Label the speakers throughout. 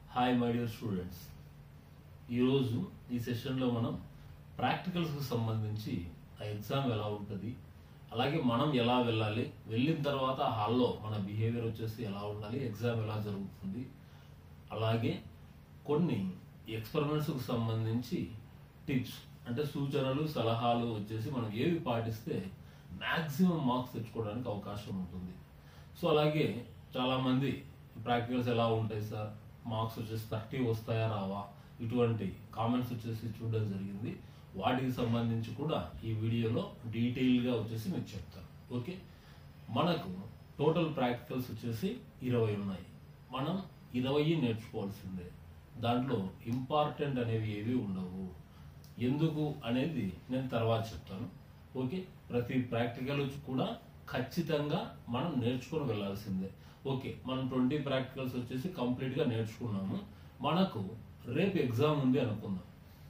Speaker 1: Hi my dear students ఈరోజు ఈ సెషన్లో మనం ప్రాక్టికల్స్కి సంబంధించి ఆ ఎగ్జామ్ ఎలా ఉంటుంది అలాగే మనం ఎలా వెళ్ళాలి వెళ్ళిన తర్వాత హాల్లో మన బిహేవియర్ వచ్చేసి ఎలా ఉండాలి ఎగ్జామ్ ఎలా జరుగుతుంది అలాగే కొన్ని ఎక్స్పెరిమెంట్స్కి సంబంధించి టిప్స్ అంటే సూచనలు సలహాలు వచ్చేసి మనం ఏవి పాటిస్తే మ్యాక్సిమం మార్క్స్ తెచ్చుకోవడానికి అవకాశం ఉంటుంది సో అలాగే చాలామంది ప్రాక్టికల్స్ ఎలా ఉంటాయి సార్ మార్క్స్ వచ్చేసి థర్టీ వస్తాయా రావా ఇటువంటి కామెంట్స్ వచ్చేసి చూడడం జరిగింది వాటికి సంబంధించి కూడా ఈ వీడియోలో డీటెయిల్గా వచ్చేసి మీకు చెప్తాను ఓకే మనకు టోటల్ ప్రాక్టికల్స్ వచ్చేసి ఇరవై ఉన్నాయి మనం ఇరవై నేర్చుకోవాల్సిందే దాంట్లో ఇంపార్టెంట్ అనేవి ఏవి ఉండవు ఎందుకు అనేది నేను తర్వాత చెప్తాను ఓకే ప్రతి ప్రాక్టికల్ కూడా ఖచ్చితంగా మనం నేర్చుకొని వెళ్ళాల్సిందే ఓకే మనం ట్వంటీ ప్రాక్టికల్స్ వచ్చేసి కంప్లీట్గా నేర్చుకున్నాము మనకు రేపు ఎగ్జామ్ ఉంది అనుకుందాం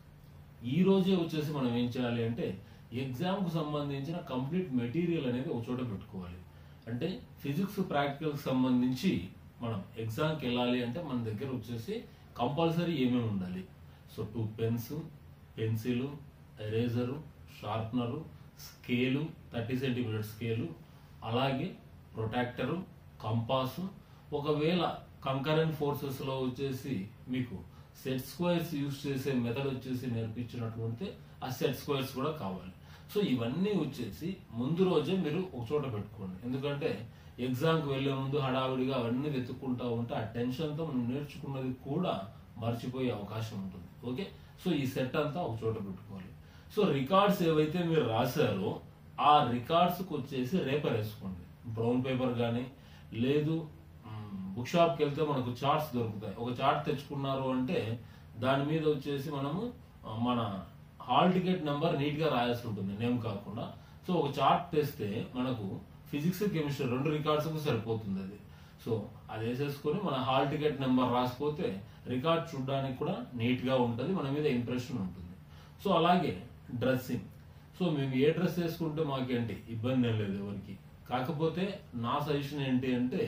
Speaker 1: ఈ రోజే వచ్చేసి మనం ఏం చేయాలి అంటే ఎగ్జామ్కు సంబంధించిన కంప్లీట్ మెటీరియల్ అనేది ఒక చోట పెట్టుకోవాలి అంటే ఫిజిక్స్ ప్రాక్టికల్కి సంబంధించి మనం ఎగ్జామ్కి వెళ్ళాలి అంటే మన దగ్గర వచ్చేసి కంపల్సరీ ఏమేమి ఉండాలి so two pens pencil eraser sharpener scale thirty centimetre scale అలాగే ప్రొటాక్టరు కంపాసు ఒకవేళ కంకరెంట్ ఫోర్సెస్లో వచ్చేసి మీకు సెట్ స్క్వేర్స్ యూజ్ చేసే మెథడ్ వచ్చేసి నేర్పించినటువంటి ఆ సెట్ స్క్వేర్స్ కూడా కావాలి సో ఇవన్నీ వచ్చేసి ముందు రోజే మీరు ఒక చోట పెట్టుకోండి ఎందుకంటే ఎగ్జామ్కి వెళ్ళే ముందు హడావిడిగా అవన్నీ వెతుక్కుంటా ఉంటే ఆ టెన్షన్తో మనం నేర్చుకున్నది కూడా మర్చిపోయే అవకాశం ఉంటుంది ఓకే సో ఈ సెట్ అంతా ఒక చోట పెట్టుకోవాలి సో రికార్డ్స్ ఏవైతే మీరు రాశారో ఆ రికార్డ్స్కి వచ్చేసి రేపర్ వేసుకోండి బ్రౌన్ పేపర్ కానీ లేదు బుక్ షాప్కి వెళ్తే మనకు చార్ట్స్ దొరుకుతాయి ఒక చార్ట్ తెచ్చుకున్నారు అంటే దాని మీద వచ్చేసి మనము ఆ, మన హాల్ టికెట్ నెంబర్ నీట్గా రాయాల్సి ఉంటుంది నేమ్ కాకుండా సో ఒక చార్ట్ తెస్తే మనకు ఫిజిక్స్ కెమిస్ట్రీ రెండు రికార్డ్స్కు సరిపోతుంది అది సో అది వేసేసుకొని మన హాల్ టికెట్ నెంబర్ రాసిపోతే రికార్డ్ చూడడానికి కూడా నీట్గా ఉంటుంది మన మీద ఇంప్రెషన్ ఉంటుంది సో అలాగే డ్రెస్సింగ్ సో మేము ఏ డ్రెస్ వేసుకుంటే మాకేంటి ఇబ్బంది ఏం లేదు ఎవరికి కాకపోతే నా సజెషన్ ఏంటి అంటే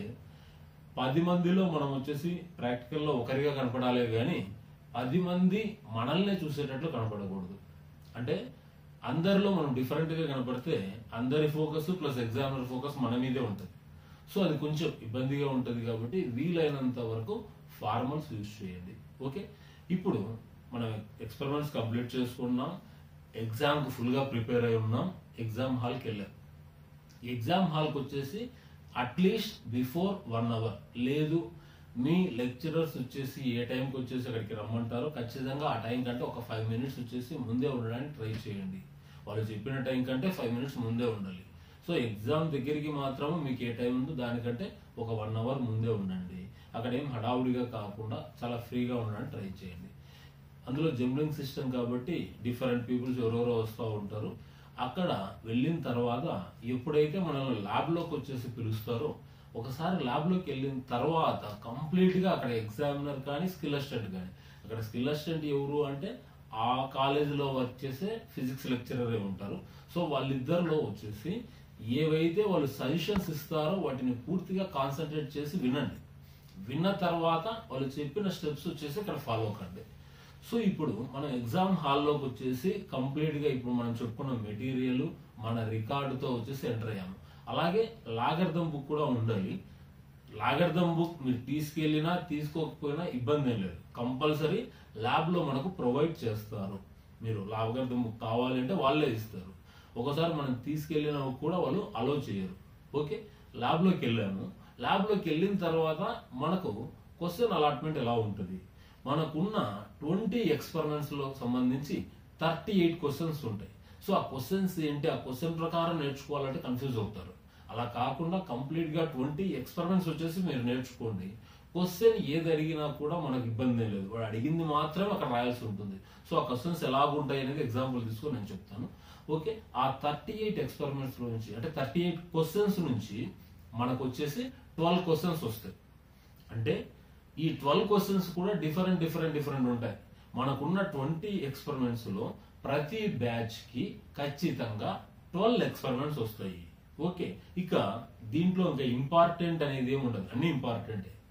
Speaker 1: పది మందిలో మనం వచ్చేసి ప్రాక్టికల్లో ఒకరిగా కనపడాలి కానీ పది మంది మనల్నే చూసేటట్లు కనపడకూడదు అంటే అందరిలో మనం డిఫరెంట్గా కనపడితే అందరి ఫోకస్ ప్లస్ ఎగ్జామినర్ ఫోకస్ మన మీదే ఉంటుంది సో అది కొంచెం ఇబ్బందిగా ఉంటుంది కాబట్టి వీలైనంత వరకు ఫార్మల్స్ యూజ్ చేయండి ఓకే ఇప్పుడు మనం ఎక్స్పెరిమెంట్స్ కంప్లీట్ చేసుకున్నాం ఎగ్జామ్కి ఫుల్గా ప్రిపేర్ అయి ఉన్నాం ఎగ్జామ్ హాల్కి వెళ్ళాం ఎగ్జామ్ హాల్కి వచ్చేసి అట్లీస్ట్ బిఫోర్ వన్ అవర్ లేదు మీ లెక్చరర్స్ వచ్చేసి ఏ టైంకి వచ్చేసి అక్కడికి రమ్మంటారో ఖచ్చితంగా ఆ టైం కంటే ఒక ఫైవ్ మినిట్స్ వచ్చేసి ముందే ఉండడానికి ట్రై చేయండి వాళ్ళు చెప్పిన టైం కంటే ఫైవ్ మినిట్స్ ముందే ఉండాలి సో ఎగ్జామ్ దగ్గరికి మాత్రం మీకు ఏ టైం ఉందో దానికంటే ఒక వన్ అవర్ ముందే ఉండండి అక్కడ ఏం హడావుడిగా కాకుండా చాలా ఫ్రీగా ఉండడానికి ట్రై చేయండి అందులో జంబ్లింగ్ సిస్టమ్ కాబట్టి డిఫరెంట్ పీపుల్స్ ఎవరెవరో వస్తూ ఉంటారు అక్కడ వెళ్ళిన తర్వాత ఎప్పుడైతే మనల్ని ల్యాబ్లోకి వచ్చేసి పిలుస్తారో ఒకసారి ల్యాబ్లోకి వెళ్ళిన తర్వాత కంప్లీట్గా అక్కడ ఎగ్జామినర్ కానీ స్కిల్ అసిస్టెంట్ కానీ అక్కడ స్కిల్ అసిస్టెంట్ ఎవరు అంటే ఆ కాలేజీలో వర్క్ చేసే ఫిజిక్స్ లెక్చరరే ఉంటారు సో వాళ్ళిద్దరిలో వచ్చేసి ఏవైతే వాళ్ళు సజెషన్స్ ఇస్తారో వాటిని పూర్తిగా కాన్సన్ట్రేట్ చేసి వినండి విన్న తర్వాత వాళ్ళు చెప్పిన స్టెప్స్ వచ్చేసి ఇక్కడ ఫాలో కండి సో ఇప్పుడు మనం ఎగ్జామ్ హాల్లోకి వచ్చేసి కంప్లీట్గా ఇప్పుడు మనం చెప్పుకున్న మెటీరియల్ మన రికార్డుతో వచ్చేసి ఎంటర్ అయ్యాము అలాగే లాగర్థం బుక్ కూడా ఉండాలి లాగర్థం బుక్ మీరు తీసుకెళ్ళినా తీసుకోకపోయినా ఇబ్బంది ఏం లేదు కంపల్సరీ ల్యాబ్లో మనకు ప్రొవైడ్ చేస్తారు మీరు లాగర్థం బుక్ కావాలి అంటే వాళ్ళే ఇస్తారు ఒకసారి మనం తీసుకెళ్ళినా కూడా వాళ్ళు అలో చేయరు ఓకే ల్యాబ్లోకి వెళ్ళాము ల్యాబ్లోకి వెళ్ళిన తర్వాత మనకు క్వశ్చన్ అలాట్మెంట్ ఎలా ఉంటుంది మనకున్న ట్వంటీ ఎక్స్పెరిమెంట్స్లో సంబంధించి థర్టీ ఎయిట్ క్వశ్చన్స్ ఉంటాయి సో ఆ క్వశ్చన్స్ ఏంటి ఆ క్వశ్చన్ ప్రకారం నేర్చుకోవాలంటే కన్ఫ్యూజ్ అవుతారు అలా కాకుండా కంప్లీట్గా ట్వంటీ ఎక్స్పెరిమెంట్స్ వచ్చేసి మీరు నేర్చుకోండి క్వశ్చన్ ఏది అడిగినా కూడా మనకు ఇబ్బంది ఏం లేదు వాడు అడిగింది మాత్రమే అక్కడ రాయాల్సి ఉంటుంది సో ఆ క్వశ్చన్స్ ఎలాగుంటాయి అనేది ఎగ్జాంపుల్ తీసుకొని నేను చెప్తాను ఓకే ఆ థర్టీ ఎయిట్ ఎక్స్పెరిమెంట్స్ నుంచి అంటే థర్టీ ఎయిట్ క్వశ్చన్స్ నుంచి మనకు వచ్చేసి ట్వెల్వ్ క్వశ్చన్స్ వస్తాయి అంటే ఈ ట్వెల్వ్ క్వశ్చన్స్ కూడా డిఫరెంట్ డిఫరెంట్ డిఫరెంట్ ఉంటాయి మనకున్న ట్వంటీ ఎక్స్పెరిమెంట్స్ లో ప్రతి బ్యాచ్ కి ఖచ్చితంగా ట్వెల్వ్ ఎక్స్పెరిమెంట్స్ వస్తాయి ఓకే ఇక దీంట్లో ఇంకా ఇంపార్టెంట్ అనేది ఏమి ఉండదు అన్ని ఇంపార్టెంట్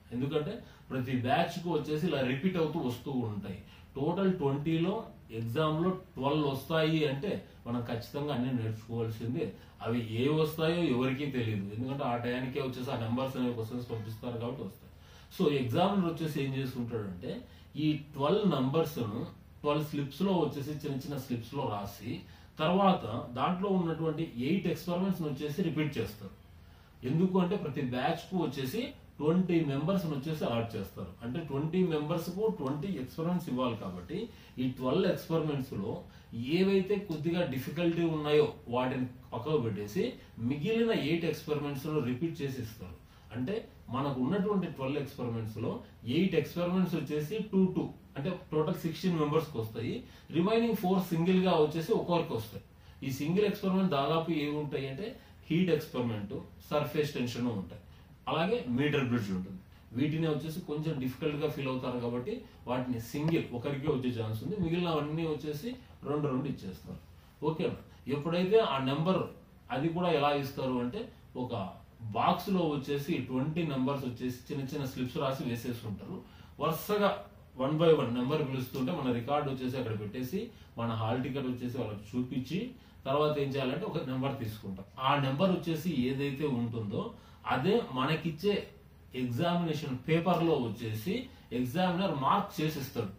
Speaker 1: ఎందుకంటే ప్రతి బ్యాచ్ కు వచ్చేసి ఇలా రిపీట్ అవుతూ వస్తూ ఉంటాయి టోటల్ ట్వంటీలో ఎగ్జామ్లో ట్వెల్వ్ వస్తాయి అంటే మనం ఖచ్చితంగా అన్ని నేర్చుకోవాల్సిందే అవి ఏ వస్తాయో ఎవరికీ తెలియదు ఎందుకంటే ఆ టయానికే వచ్చేసి ఆ నెంబర్స్ అనే క్వశ్చన్స్ పంపిస్తారు కాబట్టి వస్తాయి సో ఎగ్జామినర్ వచ్చేసి ఏం చేసుకుంటాడంటే ఈ ట్వెల్వ్ నంబర్స్ ట్వెల్వ్ స్లిప్స్ లో వచ్చేసి చిన్న చిన్న స్లిప్స్ లో రాసి తర్వాత దాంట్లో ఉన్నటువంటి ఎయిట్ ఎక్స్పెరిమెంట్స్ వచ్చేసి రిపీట్ చేస్తారు ఎందుకు అంటే ప్రతి బ్యాచ్ కు వచ్చేసి ట్వంటీ మెంబర్స్ వచ్చేసి అలాట్ చేస్తారు అంటే ట్వంటీ మెంబర్స్ కు ట్వంటీ ఎక్స్పెరిమెంట్స్ ఇవ్వాలి కాబట్టి ఈ ట్వెల్వ్ ఎక్స్పెరిమెంట్స్ లో ఏవైతే కొద్దిగా డిఫికల్టీ ఉన్నాయో వాటిని పక్కకు పెట్టేసి మిగిలిన ఎయిట్ ఎక్స్పెరిమెంట్స్ లో రిపీట్ చేసి ఇస్తారు అంటే మనకు ఉన్నటువంటి ట్వెల్వ్ ఎక్స్పెరిమెంట్స్ లో ఎయిట్ ఎక్స్పెరిమెంట్స్ వచ్చేసి టూ టూ అంటే టోటల్ సిక్స్టీన్ మెంబర్స్ కి వస్తాయి రిమైనింగ్ ఫోర్ సింగిల్ గా వచ్చేసి ఒక్కొక్కరికి వస్తాయి ఈ సింగిల్ ఎక్స్పెరిమెంట్ దాదాపు ఏమి ఉంటాయి అంటే హీట్ ఎక్స్పెరిమెంట్ సర్ఫేస్ టెన్షన్ ఉంటాయి అలాగే మీటర్ బ్రిడ్జ్ ఉంటుంది వీటిని వచ్చేసి కొంచెం డిఫికల్ట్ గా ఫీల్ అవుతారు కాబట్టి వాటిని సింగిల్ ఒకరికే వచ్చే ఛాన్స్ ఉంది మిగిలినవన్నీ వచ్చేసి రెండు రెండు ఇచ్చేస్తారు ఓకేనా ఎప్పుడైతే ఆ నెంబర్ అది కూడా ఎలా ఇస్తారు అంటే ఒక బాక్స్ లో వచ్చేసి ట్వంటీ నెంబర్స్ వచ్చేసి చిన్న చిన్న స్లిప్స్ రాసి వేసేస్తుంటారు వరుసగా వన్ బై వన్ నెంబర్ పిలుస్తుంటే మన రికార్డ్ వచ్చేసి అక్కడ పెట్టేసి మన హాల్ టికెట్ వచ్చేసి వాళ్ళకి చూపించి తర్వాత ఏం చేయాలంటే ఒక నెంబర్ తీసుకుంటాం ఆ నెంబర్ వచ్చేసి ఏదైతే ఉంటుందో అదే మనకిచ్చే ఎగ్జామినేషన్ పేపర్ లో వచ్చేసి ఎగ్జామినర్ మార్క్ చేసిస్తాడు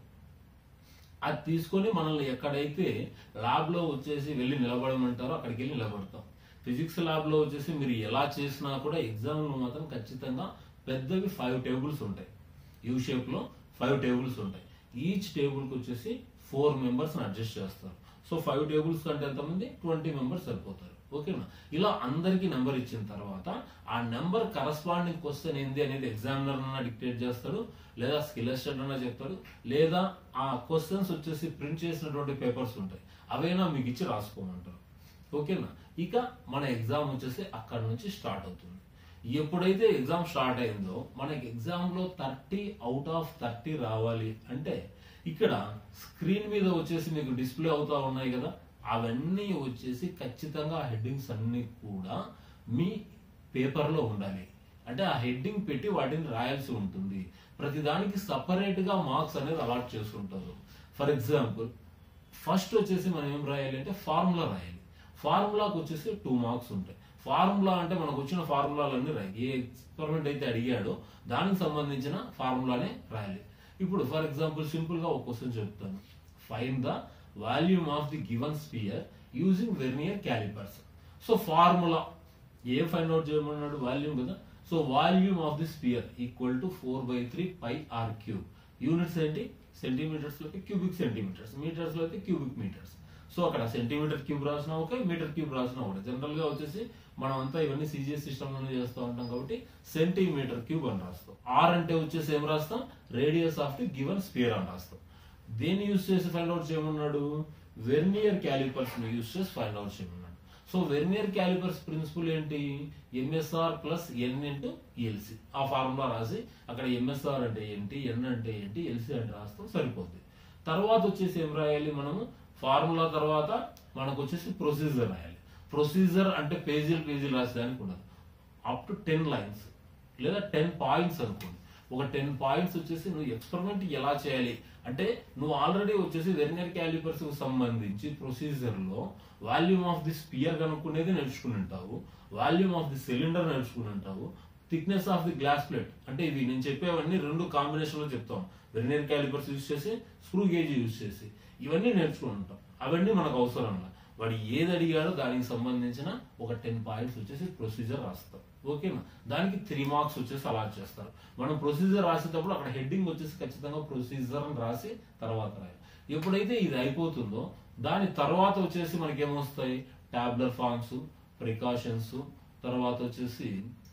Speaker 1: అది తీసుకొని మనల్ని ఎక్కడైతే ల్యాబ్ లో వచ్చేసి వెళ్ళి నిలబడమంటారో అక్కడికి వెళ్ళి నిలబడతాం ఫిజిక్స్ ల్యాబ్ లో వచ్చేసి మీరు ఎలా చేసినా కూడా ఎగ్జామ్ లో మాత్రం ఖచ్చితంగా పెద్దవి ఫైవ్ టేబుల్స్ ఉంటాయి యూ షేప్ లో ఫైవ్ టేబుల్స్ ఉంటాయి ఈచ్ టేబుల్ కి వచ్చేసి ఫోర్ మెంబర్స్ అడ్జస్ట్ చేస్తారు సో ఫైవ్ టేబుల్స్ కంటే ఎంతమంది ట్వంటీ మెంబర్స్ సరిపోతారు ఓకేనా ఇలా అందరికి నెంబర్ ఇచ్చిన తర్వాత ఆ నెంబర్ కరస్పాండింగ్ క్వశ్చన్ ఏంది అనేది ఎగ్జామినర్ అన్న డిక్టేట్ చేస్తాడు లేదా స్కిల్ అసిస్టెంట్ అన్న చెప్తాడు లేదా ఆ క్వశ్చన్స్ వచ్చేసి ప్రింట్ చేసినటువంటి పేపర్స్ ఉంటాయి అవైనా మీకు ఇచ్చి రాసుకోమంటారు ఓకేనా ఇక మన ఎగ్జామ్ వచ్చేసి అక్కడ నుంచి స్టార్ట్ అవుతుంది ఎప్పుడైతే ఎగ్జామ్ స్టార్ట్ అయిందో మనకి ఎగ్జామ్ లో థర్టీ అవుట్ ఆఫ్ థర్టీ రావాలి అంటే ఇక్కడ స్క్రీన్ మీద వచ్చేసి మీకు డిస్ప్లే అవుతా ఉన్నాయి కదా అవన్నీ వచ్చేసి ఖచ్చితంగా హెడ్డింగ్స్ అన్ని కూడా మీ పేపర్ లో ఉండాలి అంటే ఆ హెడ్డింగ్ పెట్టి వాటిని రాయాల్సి ఉంటుంది ప్రతి దానికి సపరేట్ గా మార్క్స్ అనేది అలాట్ చేసుకుంటారు ఫర్ ఎగ్జాంపుల్ ఫస్ట్ వచ్చేసి మనం ఏం రాయాలి అంటే ఫార్ములా రాయాలి ఫార్ములాకి వచ్చేసి టూ మార్క్స్ ఉంటాయి ఫార్ములా అంటే మనకు వచ్చిన ఫార్ములాలన్నీ రాయాలి ఏ ఎక్స్పెరిమెంట్ అయితే అడిగాడో దానికి సంబంధించిన ఫార్ములానే రాయాలి ఇప్పుడు ఫర్ ఎగ్జాంపుల్ సింపుల్ గా ఒక క్వశ్చన్ చెప్తాను find the volume of the given sphere using vernier callipers so formula ఏ ఫైండ్ అవుట్ చేయమన్నాడు వాల్యూమ్ కదా so volume of the sphere equal to four by three pi r cube units ఏంటి centimetres లో అయితే cubic centimetres metres లో అయితే cubic metres so అక్కడ centimetre cube రాసినా ఓకే మీటర్ క్యూబ్ రాసినా ఒకటి జనరల్ గా వచ్చేసి మనం అంతా ఇవన్నీ సిజిఎస్ సిస్టమ్ లోనే చేస్తూ ఉంటాం కాబట్టి సెంటీమీటర్ క్యూబ్ అని రాస్తాం ఆర్ అంటే వచ్చేసి ఏం రాస్తాం radius of the given sphere అని రాస్తాం దేన్ని యూజ్ చేసి ఫైండ్ అవుట్ చేయమన్నాడు వెర్నియర్ క్యాలిపర్స్ ని యూజ్ చేసి ఫైండ్ అవుట్ చేయమన్నాడు సో వెర్నియర్ క్యాలిపర్స్ ప్రిన్సిపల్ ఏంటి MSR plus N into LC ఆ ఫార్ములా రాసి అక్కడ ఎంఎస్ఆర్ అంటే ఏంటి ఎన్ అంటే ఏంటి ఎల్సి అంటే రాస్తాం సరిపోద్ది తర్వాత వచ్చేసి ఏం రాయాలి మనము ఫార్ములా తర్వాత మనకు వచ్చేసి ప్రొసీజర్ రాయాలి ప్రొసీజర్ అంటే పేజీలు పేజీలు రాసేదానికి ఉండదు అప్ టు టెన్ లైన్స్ లేదా టెన్ పాయింట్స్ అనుకోండి ఒక టెన్ పాయింట్స్ వచ్చేసి నువ్వు ఎక్స్పెరిమెంట్ ఎలా చేయాలి అంటే నువ్వు ఆల్రెడీ వచ్చేసి వెర్నియర్ క్యాలిపర్స్ కు సంబంధించి ప్రొసీజర్ లో వాల్యూమ్ ఆఫ్ ది స్పియర్ కనుక్కునేది నేర్చుకుని ఉంటావు వాల్యూమ్ ఆఫ్ ది సిలిండర్ నేర్చుకుని ఉంటావు thickness of the glass plate అంటే ఇవి నేను చెప్పేవన్నీ రెండు కాంబినేషన్ లో చెప్తాం వెర్నియర్ క్యాలిపర్స్ యూజ్ చేసి స్క్రూ గేజ్ యూజ్ చేసి ఇవన్నీ నేర్చుకుని ఉంటాం అవన్నీ మనకు అవసరం లా. వాడు ఏది అడిగాడో దానికి సంబంధించిన ఒక టెన్ పాయింట్స్ వచ్చేసి ప్రొసీజర్ రాస్తాం ఓకేనా దానికి త్రీ మార్క్స్ వచ్చేసి అలాట్ చేస్తారు మనం ప్రొసీజర్ రాసేటప్పుడు అక్కడ హెడ్డింగ్ వచ్చేసి ఖచ్చితంగా ప్రొసీజర్ అని రాసి తర్వాత రాయాలి ఎప్పుడైతే ఇది అయిపోతుందో దాని తర్వాత వచ్చేసి మనకి ఏమొస్తాయి టాబ్లర్ ఫార్మ్స్ ప్రికాషన్స్ తర్వాత వచ్చేసి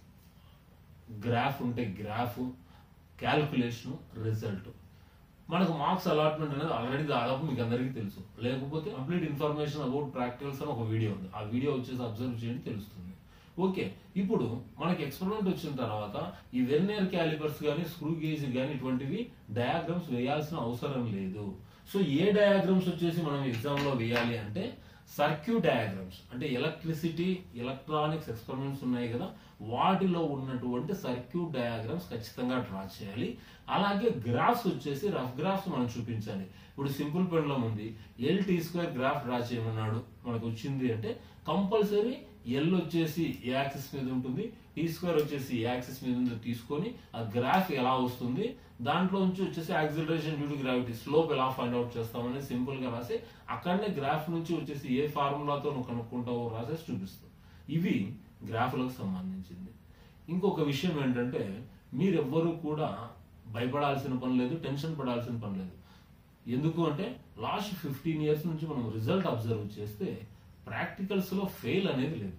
Speaker 1: గ్రాఫ్ ఉంటే గ్రాఫ్ క్యాల్కులేషన్ రిజల్ట్ మనకు మార్క్స్ అలాట్మెంట్ అనేది ఆల్రెడీ దాదాపు మీకు అందరికీ తెలుసు లేకపోతే కంప్లీట్ ఇన్ఫర్మేషన్ అబౌట్ ప్రాక్టికల్స్ అని ఒక వీడియో ఉంది ఆ వీడియో వచ్చేసి అబ్జర్వ్ చేయండి తెలుస్తుంది ఓకే ఇప్పుడు మనకి ఎక్స్పెరిమెంట్ వచ్చిన తర్వాత ఈ వెర్నియర్ క్యాలిపర్స్ కానీ స్క్రూ గేజ్ కానీ ఇటువంటివి డయాగ్రామ్స్ వేయాల్సిన అవసరం లేదు సో ఏ డయాగ్రామ్స్ వచ్చేసి మనం ఎగ్జామ్ లో వేయాలి అంటే సర్క్యూట్ డయాగ్రామ్స్ అంటే ఎలక్ట్రిసిటీ ఎలక్ట్రానిక్స్ ఎక్స్పెరిమెంట్స్ ఉన్నాయి కదా వాటిలో ఉన్నటువంటి సర్క్యూట్ డయాగ్రామ్స్ ఖచ్చితంగా డ్రా చేయాలి అలాగే గ్రాఫ్స్ వచ్చేసి రఫ్ గ్రాఫ్స్ మనం చూపించాలి ఇప్పుడు సింపుల్ పెండ్లం ఉంది L T square graph draw చేయమన్నాడు మనకు వచ్చింది అంటే కంపల్సరీ ఎల్ వచ్చేసి ఏ యాక్సిస్ మీద ఉంటుంది టీ స్క్వేర్ వచ్చేసి ఏ యాక్సిస్ మీద ఉందో తీసుకొని ఆ గ్రాఫ్ ఎలా వస్తుంది దాంట్లో నుంచి వచ్చేసి acceleration due to gravity slope ఎలా ఫైండ్ అవుట్ చేస్తామని సింపుల్ గా రాసి అక్కడనే గ్రాఫ్ నుంచి వచ్చేసి ఏ ఫార్ములాతో నువ్వు కనుక్కుంటావో రాసేసి చూపిస్తాం ఇవి గ్రాఫ్లకు సంబంధించింది ఇంకొక విషయం ఏంటంటే మీరెవ్వరూ కూడా భయపడాల్సిన పని లేదు టెన్షన్ పడాల్సిన పని లేదు ఎందుకు అంటే లాస్ట్ ఫిఫ్టీన్ ఇయర్స్ నుంచి మనం రిజల్ట్ అబ్జర్వ్ చేస్తే ప్రాక్టికల్స్ లో ఫెయిల్ అనేది లేదు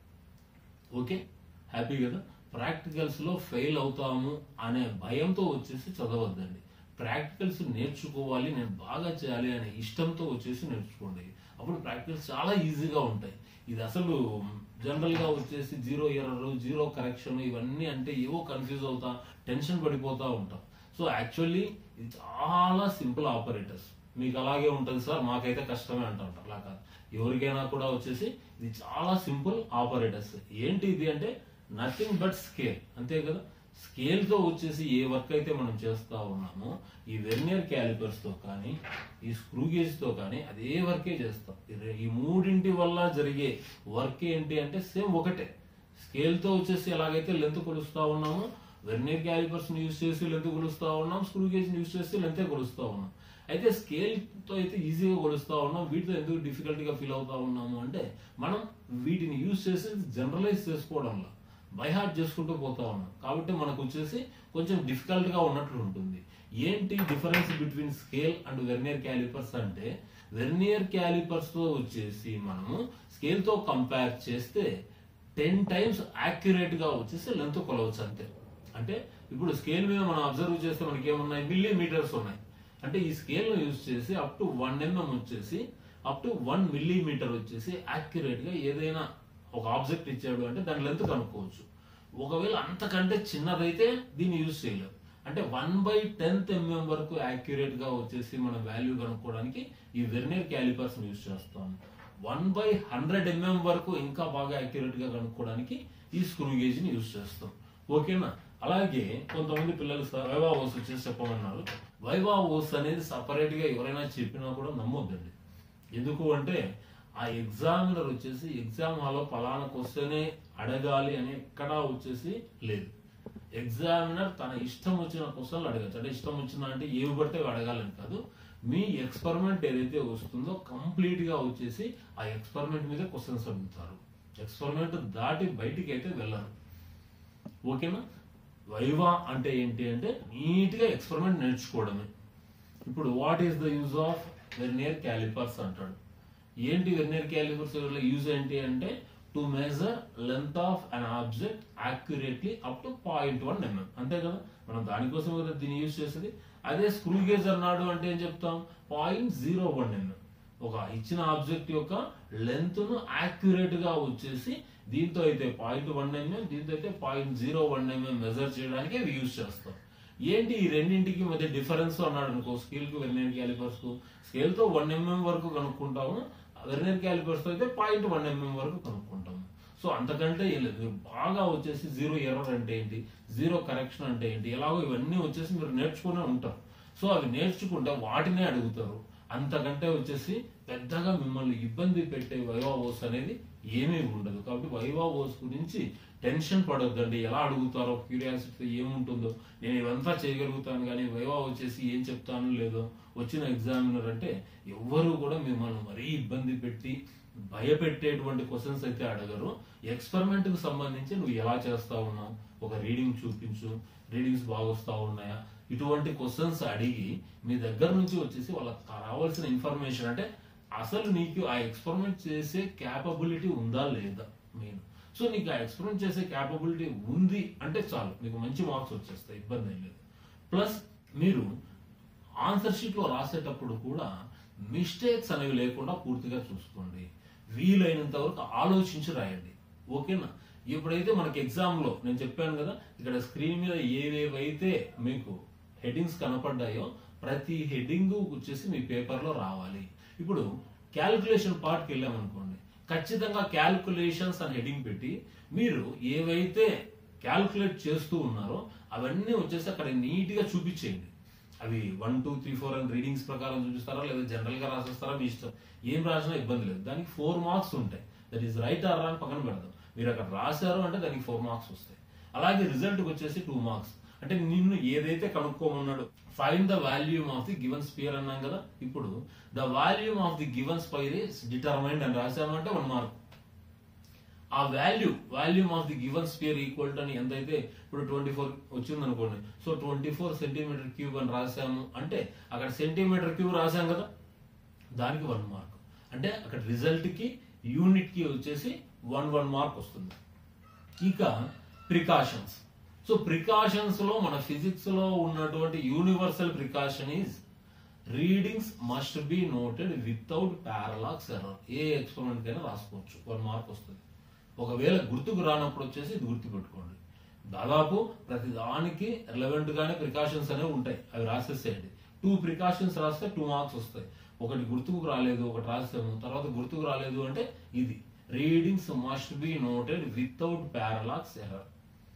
Speaker 1: ఓకే హ్యాపీ కదా ప్రాక్టికల్స్ లో ఫెయిల్ అవుతాము అనే భయంతో వచ్చేసి చదవద్దండి ప్రాక్టికల్స్ నేర్చుకోవాలి నేను బాగా చేయాలి అనే ఇష్టంతో వచ్చేసి నేర్చుకోండి అప్పుడు ప్రాక్టికల్స్ చాలా ఈజీగా ఉంటాయి ఇది అసలు జనరల్ గా వచ్చేసి జీరో ఎర్రర్ జీరో కరెక్షన్ ఇవన్నీ అంటే ఏవో కన్ఫ్యూజ్ అవుతా టెన్షన్ పడిపోతా ఉంటాం సో యాక్చువల్లీ ఇది చాలా సింపుల్ ఆపరేటర్స్ మీకు అలాగే ఉంటుంది సార్ మాకైతే కష్టమే అంటారు అలా కాదు ఎవరికైనా కూడా వచ్చేసి ఇది చాలా సింపుల్ ఆపరేటర్స్ ఏంటి ఇది అంటే నథింగ్ బట్ స్కేల్ అంతే కదా స్కేల్ తో వచ్చేసి ఏ వర్క్ అయితే మనం చేస్తా ఉన్నామో ఈ వెర్నియర్ క్యాలిపర్స్ తో కానీ ఈ స్క్రూ గేజ్ తో కానీ అదే వర్కే చేస్తాం ఈ రె- ఈ మూడింటి వల్ల జరిగే వర్క్ ఏంటి అంటే సేమ్ ఒకటే స్కేల్ తో వచ్చేసి ఎలాగైతే లెంత్ కొలుస్తా ఉన్నామో వెర్నియర్ క్యాలిపర్స్ ని యూస్ చేసి లెంత్ కొలుస్తా ఉన్నాం స్క్రూ గేజ్ ని యూస్ చేసి లెంతే కొలుస్తా ఉన్నాం అయితే స్కేల్ తో అయితే ఈజీగా కొలుస్తా ఉన్నాం వీటితో ఎందుకు డిఫికల్ట్ గా ఫీల్ అవుతా ఉన్నాము అంటే మనం వీటిని యూస్ చేసి జనరలైజ్ చేసుకోవడంలో బై హార్ట్ చేసుకుంటూ పోతా ఉన్నాం కాబట్టి మనకు వచ్చేసి కొంచెం డిఫికల్ట్ గా ఉన్నట్లు ఉంటుంది ఏంటి difference between scale and vernier callipers అంటే వెర్నియర్ క్యాలిపర్స్ తో వచ్చేసి మనము స్కేల్ తో కంపేర్ చేస్తే టెన్ టైమ్స్ యాక్యురేట్ గా వచ్చేసి లెంత్ కొలవచ్చు అంతే అంటే ఇప్పుడు స్కేల్ మీద మనం అబ్జర్వ్ చేస్తే మనకి ఏమున్నాయి మిల్లీమీటర్స్ ఉన్నాయి అంటే ఈ స్కేల్ ను యూజ్ చేసి అప్ టు వన్ ఎంఎం వచ్చేసి అప్ టు వన్ మిల్లీమీటర్ వచ్చేసి యాక్యురేట్ గా ఏదైనా ఒక ఆబ్జెక్ట్ ఇచ్చాడు అంటే దాని లెంత్ కనుక్కోవచ్చు ఒకవేళ అంతకంటే చిన్నదైతే దీన్ని యూజ్ చేయలేం అంటే వన్ బై టెన్త్ ఎంఎం వరకు యాక్యురేట్ గా వచ్చేసి మన వాల్యూ కనుక్కోవడానికి ఈ వెర్నియర్ క్యాలిపర్స్ యూజ్ చేస్తాం వన్ బై హండ్రెడ్ ఎంఎం వరకు ఇంకా బాగా యాక్యురేట్ గా కనుక్కోవడానికి ఈ స్క్రూ గేజ్ ని యూజ్ చేస్తాం ఓకేనా అలాగే కొంతమంది పిల్లలు సార్ వైవా ఓస్ వచ్చేసి చెప్పమన్నారు వైవా ఓస్ అనేది సపరేట్ గా ఎవరైనా చెప్పినా కూడా నమ్మొద్దండి ఎందుకు అంటే ఆ ఎగ్జామినర్ వచ్చేసి ఎగ్జామ్ హాల్లో పలానా క్వశ్చనే అడగాలి అని ఎక్కడా వచ్చేసి లేదు ఎగ్జామినర్ తన ఇష్టం వచ్చిన క్వశ్చన్లు అడగచ్చు అంటే ఇష్టం వచ్చిన అంటే ఏవి పడితే అవి అడగాలని కాదు మీ ఎక్స్పెరిమెంట్ ఏదైతే వస్తుందో కంప్లీట్ గా వచ్చేసి ఆ ఎక్స్పెరిమెంట్ మీద క్వశ్చన్స్ అడుగుతారు ఎక్స్పెరిమెంట్ దాటి బయటికి అయితే వెళ్ళరు ఓకేనా వైవా అంటే ఏంటి అంటే నీట్ గా ఎక్స్పెరిమెంట్ నేర్చుకోవడమే ఇప్పుడు what is the use of vernier callipers అంటాడు ఏంటి వెర్నియర్ క్యాలిపర్స్ యూజ్ ఏంటి అంటే to measure length of an object accurately up to point one MM అంతే కదా మనం దానికోసం కదా దీన్ని యూజ్ చేసేది అదే స్క్రూ గేజ్ అన్నాడు అంటే ఏం చెప్తాం పాయింట్ జీరో వన్ ఎంఎం ఒక ఇచ్చిన ఆబ్జెక్ట్ యొక్క లెంత్ ను యాక్యురేట్ గా వచ్చేసి దీంతో అయితే పాయింట్ వన్ ఎంఎం దీంతో అయితే point zero one MM measure చేయడానికి అవి యూజ్ చేస్తాం ఏంటి ఈ రెండింటికి మధ్య డిఫరెన్స్ అన్నాడు అనుకో స్కేల్ కు వెర్నియర్ క్యాలిపర్స్ కు స్కేల్ తో వన్ ఎంఎం వరకు కనుక్కుంటాము వెర్నియర్ క్యాలిపర్స్ తో అయితే పాయింట్ వన్ ఎంఎం వరకు కనుక్కుంటాము సో అంతకంటే ఏం లేదు మీరు బాగా వచ్చేసి జీరో ఎర్రర్ అంటే ఏంటి జీరో కరెక్షన్ అంటే ఏంటి ఎలాగో ఇవన్నీ వచ్చేసి మీరు నేర్చుకునే ఉంటారు సో అవి నేర్చుకుంటే వాటినే అడుగుతారు అంతకంటే వచ్చేసి పెద్దగా మిమ్మల్ని ఇబ్బంది పెట్టే వైవా ఓస్ అనేది ఏమీ ఉండదు కాబట్టి వైవా ఓస్ గురించి టెన్షన్ పడొద్దండి ఎలా అడుగుతారో క్యూరియాసిటీ ఏముంటుందో నేను ఇవంతా చేయగలుగుతాను కానీ వైవా వచ్చేసి ఏం చెప్తాను లేదో వచ్చిన ఎగ్జామినర్ అంటే ఎవ్వరూ కూడా మిమ్మల్ని మరీ ఇబ్బంది పెట్టి భయపెట్టేటువంటి క్వశ్చన్స్ అయితే అడగరు ఎక్స్పెరిమెంట్ కు సంబంధించి నువ్వు ఎలా చేస్తా ఉన్నావు ఒక రీడింగ్ చూపించు రీడింగ్స్ బాగా వస్తా ఉన్నాయా ఇటువంటి క్వశ్చన్స్ అడిగి మీ దగ్గర నుంచి వచ్చేసి వాళ్ళకి కావాల్సిన ఇన్ఫర్మేషన్ అంటే అసలు నీకు ఆ ఎక్స్పెరిమెంట్ చేసే క్యాపబిలిటీ ఉందా లేదా మెయిన్ సో నీకు ఆ ఎక్స్పెరిమెంట్ చేసే క్యాపబిలిటీ ఉంది అంటే చాలు మీకు మంచి మార్క్స్ వచ్చేస్తాయి ఇబ్బంది ఏం లేదు ప్లస్ మీరు ఆన్సర్ షీట్ లో రాసేటప్పుడు కూడా మిస్టేక్స్ అనేవి లేకుండా పూర్తిగా చూసుకోండి వీలైనంత వరకు ఆలోచించి రాయండి ఓకేనా ఎప్పుడైతే మనకి ఎగ్జామ్ లో నేను చెప్పాను కదా ఇక్కడ స్క్రీన్ మీద ఏవేవైతే మీకు హెడ్డింగ్స్ కనపడ్డాయో ప్రతి హెడ్డింగ్ వచ్చేసి మీ పేపర్ లో రావాలి ఇప్పుడు క్యాలిక్యులేషన్ పార్ట్కి వెళ్ళామనుకోండి ఖచ్చితంగా క్యాలిక్యులేషన్స్ అని హెడింగ్ పెట్టి మీరు ఏవైతే క్యాలిక్యులేట్ చేస్తూ ఉన్నారో అవన్నీ వచ్చేసి అక్కడ నీట్ గా చూపించేయండి అవి వన్ టూ త్రీ ఫోర్ అని రీడింగ్స్ ప్రకారం చూపిస్తారా లేదా జనరల్ గా రాసేస్తారా మీ ఇష్టం ఏం రాసినా ఇబ్బంది లేదు దానికి ఫోర్ మార్క్స్ ఉంటాయి దట్ ఈస్ రైట్ ఆర్ అని పక్కన పెడదాం మీరు అక్కడ రాశారు అంటే దానికి ఫోర్ మార్క్స్ వస్తాయి అలాగే రిజల్ట్ వచ్చేసి టూ మార్క్స్ అంటే నిన్ను ఏదైతే కనుక్కోమన్నాడు find the volume of the given sphere అన్నాం కదా ఇప్పుడు the volume of the given sphere is determined అని రాసామంటే వన్ మార్క్ ఆ value volume of the given sphere equal to అని ఎంతైతే ఇప్పుడు ట్వంటీ ఫోర్ వచ్చింది అనుకోండి so twenty four centimetre cube అని రాసాము అంటే అక్కడ సెంటీమీటర్ క్యూబ్ రాసాం కదా దానికి వన్ మార్క్ అంటే అక్కడ రిజల్ట్ కి యూనిట్ కి వచ్చేసి వన్ వన్ మార్క్ వస్తుంది ఇక ప్రికాషన్స్ సో ప్రికాషన్స్ లో మన ఫిజిక్స్ లో ఉన్నటువంటి universal precaution is readings must be noted without parallax error ఏ ఎక్స్పెరిమెంట్ కైనా రాసుకోవచ్చు వన్ మార్క్ వస్తుంది ఒకవేళ గుర్తుకు రానప్పుడు వచ్చేసి ఇది గుర్తు పెట్టుకోండి దాదాపు ప్రతి దానికి రిలవెంట్ గానే ప్రికాషన్స్ అనేవి ఉంటాయి అవి రాసేసేయండి టూ ప్రికాషన్స్ రాస్తే టూ మార్క్స్ వస్తాయి ఒకటి గుర్తుకు రాలేదు ఒకటి రాసాము తర్వాత గుర్తుకు రాలేదు అంటే ఇది readings must be noted without parallax error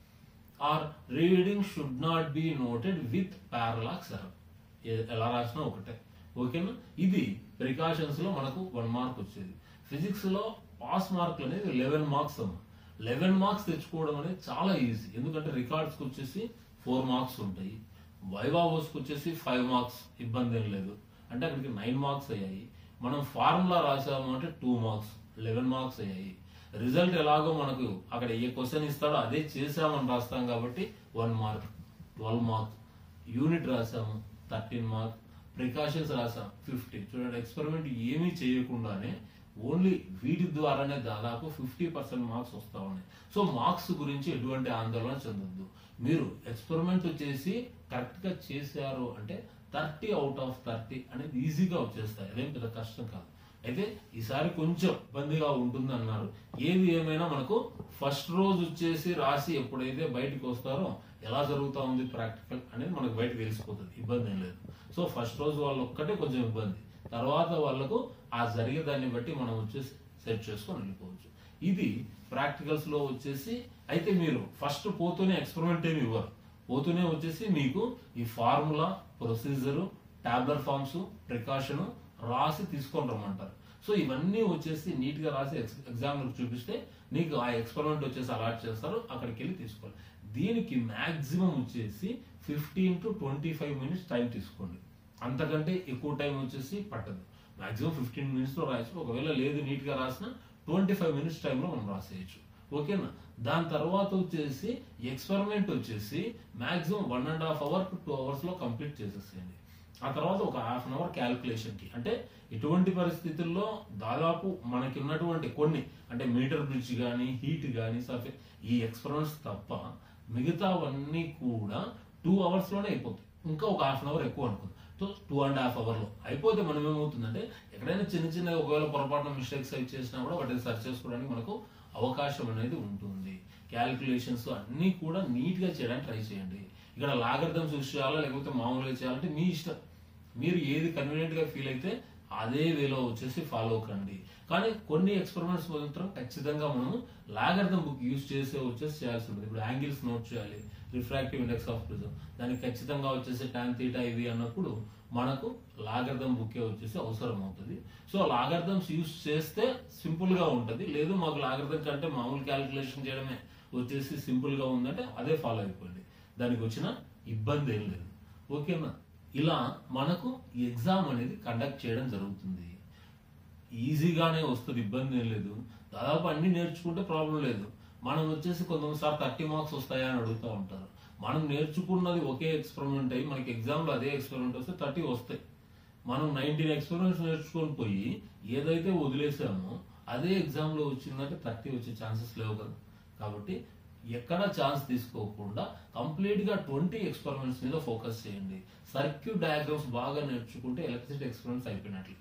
Speaker 1: or reading should not be noted with parallax error ఎలా రాసినా ఒకటే ఓకేనా ఇది ప్రికాషన్స్ లో మనకు వన్ మార్క్ వచ్చేది ఫిజిక్స్ లో పాస్ మార్కులు అనేది లెవెన్ మార్క్స్ అమ్మ లెవెన్ మార్క్స్ తెచ్చుకోవడం అనేది చాలా ఈజీ ఎందుకంటే రికార్డ్స్ కి వచ్చేసి ఫోర్ మార్క్స్ ఉంటాయి వైవావోస్ కి వచ్చేసి ఫైవ్ మార్క్స్ ఇబ్బంది ఏం లేదు అంటే అక్కడికి నైన్ మార్క్స్ అయ్యాయి మనం ఫార్ములా రాసాము అంటే టూ మార్క్స్ లెవెన్ మార్క్స్ అయ్యాయి రిజల్ట్ ఎలాగో మనకు అక్కడ ఏ క్వశ్చన్ ఇస్తాడో అదే చేసామని రాస్తాం కాబట్టి one mark twelve marks unit రాసాము థర్టీన్ మార్క్ ప్రికాషన్స్ రాసాం ఫిఫ్టీ చూడండి ఎక్స్పెరిమెంట్ ఏమీ చేయకుండానే ఓన్లీ వీటి ద్వారానే దాదాపు ఫిఫ్టీ పర్సెంట్ మార్క్స్ వస్తా ఉన్నాయి సో మార్క్స్ గురించి ఎటువంటి ఆందోళన చెందొద్దు మీరు ఎక్స్పెరిమెంట్ వచ్చేసి కరెక్ట్ గా చేశారు అంటే థర్టీ అవుట్ ఆఫ్ థర్టీ అనేది ఈజీగా వచ్చేస్తాయి అదేం పెద్ద కష్టం కాదు అయితే ఈసారి కొంచెం ఇబ్బందిగా ఉంటుంది అన్నారు ఏది ఏమైనా మనకు ఫస్ట్ రోజు వచ్చేసి రాసి ఎప్పుడైతే బయటకు వస్తారో ఎలా జరుగుతా ఉంది ప్రాక్టికల్ అనేది మనకు బయట తెలిసిపోతుంది ఇబ్బంది ఏం లేదు సో ఫస్ట్ రోజు వాళ్ళు ఒక్కటే కొంచెం ఇబ్బంది తర్వాత వాళ్ళకు ఆ జరిగే దాన్ని బట్టి మనం వచ్చేసి సెట్ చేసుకొని వెళ్ళిపోవచ్చు ఇది ప్రాక్టికల్స్ లో వచ్చేసి అయితే మీరు ఫస్ట్ పోతూనే ఎక్స్పెరిమెంట్ ఏమి ఇవ్వరు పోతూనే వచ్చేసి మీకు ఈ formula procedure tabular forms precaution రాసి తీసుకొని రమ్మంటారు సో ఇవన్నీ వచ్చేసి నీట్ గా రాసి ఎగ్జామ్ చూపిస్తే నీకు ఆ ఎక్స్పెరిమెంట్ వచ్చేసి అలాట్ చేస్తారు అక్కడికి వెళ్ళి తీసుకోవాలి దీనికి మాక్సిమం వచ్చేసి fifteen to twenty five minutes time తీసుకోండి అంతకంటే ఎక్కువ టైం వచ్చేసి పట్టదు మాక్సిమం ఫిఫ్టీన్ మినిట్స్ లో రాయొచ్చు ఒకవేళ లేదు నీట్ గా రాసిన ట్వంటీ ఫైవ్ మినిట్స్ టైంలో మనం రాసేయచ్చు ఓకేనా దాని తర్వాత వచ్చేసి ఎక్స్పెరిమెంట్ వచ్చేసి maximum one and half hour to two hours లో కంప్లీట్ చేసేసేయండి ఆ తర్వాత ఒక హాఫ్ అన్ అవర్ క్యాల్కులేషన్ కి అంటే ఇటువంటి పరిస్థితుల్లో దాదాపు మనకి ఉన్నటువంటి కొన్ని అంటే మీటర్ బ్రిడ్జ్ కానీ హీట్ కానీ సర్ఫే ఈ ఎక్స్పెరిమెంట్స్ తప్ప మిగతావన్నీ కూడా టూ అవర్స్ లోనే అయిపోతాయి ఇంకా ఒక హాఫ్ అన్ అవర్ ఎక్కువ అనుకుంది so two and half hour లో అయిపోతే మనం ఏమవుతుందంటే ఎక్కడైనా చిన్న చిన్న ఒకవేళ పొరపాటున మిస్టేక్స్ అవి చేసినా కూడా వాటిని సర్చ్ చేసుకోవడానికి మనకు అవకాశం అనేది ఉంటుంది క్యాలిక్యులేషన్స్ అన్ని కూడా నీట్ గా చేయడానికి ట్రై చేయండి ఇక్కడ లాగర్థమ్స్ యూస్ చేయాలా లేకపోతే మామూలుగా చేయాలంటే మీ ఇష్టం మీరు ఏది కన్వీనియంట్ గా ఫీల్ అయితే అదే వేలో వచ్చేసి ఫాలో కండి కానీ కొన్ని ఎక్స్పెరిమెంట్స్ మాత్రం ఖచ్చితంగా మనం లాగర్థం బుక్ యూస్ చేసే వచ్చేసి చేయాల్సి ఉంటుంది ఇప్పుడు యాంగిల్స్ నోట్ చేయాలి రిఫ్రాక్టివ్ ఇండెక్స్ ఆఫ్ ప్రిజం దానికి ఖచ్చితంగా వచ్చేసి టాన్ తీటా ఇవి అన్నప్పుడు మనకు లాగర్థం బుక్ వచ్చేసి అవసరం అవుతుంది సో లాగర్థమ్స్ యూస్ చేస్తే సింపుల్ గా ఉంటది లేదు మాకు లాగర్థం కంటే మామూలు క్యాలిక్యులేషన్ చేయడమే వచ్చేసి సింపుల్ గా ఉందంటే అదే ఫాలో అయిపోయింది దానికి వచ్చిన ఇబ్బంది ఏం లేదు ఓకేనా ఇలా మనకు ఎగ్జామ్ అనేది కండక్ట్ చేయడం జరుగుతుంది ఈజీగానే వస్తుంది ఇబ్బంది ఏం లేదు దాదాపు అన్ని నేర్చుకుంటే ప్రాబ్లం లేదు మనం వచ్చేసి కొంతసారి థర్టీ మార్క్స్ వస్తాయా అని అడుగుతూ ఉంటారు మనం నేర్చుకున్నది ఒకే ఎక్స్పెరిమెంట్ అయ్యి మనకి ఎగ్జామ్లో అదే ఎక్స్పెరిమెంట్ వస్తే థర్టీ వస్తాయి మనం నైన్టీన్ ఎక్స్పెరిమెంట్స్ నేర్చుకొని పోయి ఏదైతే వదిలేసామో అదే ఎగ్జామ్లో వచ్చిందంటే థర్టీ వచ్చే ఛాన్సెస్ లేవు కదా కాబట్టి ఎక్కడ ఛాన్స్ తీసుకోకుండా కంప్లీట్ గా ట్వంటీ ఎక్స్పెరిమెంట్స్ మీద ఫోకస్ చేయండి సర్క్యూట్ డయాగ్రామ్స్ బాగా నేర్చుకుంటే ఎలక్ట్రిసిటీ ఎక్స్పెరిమెంట్స్ అయిపోయినట్లు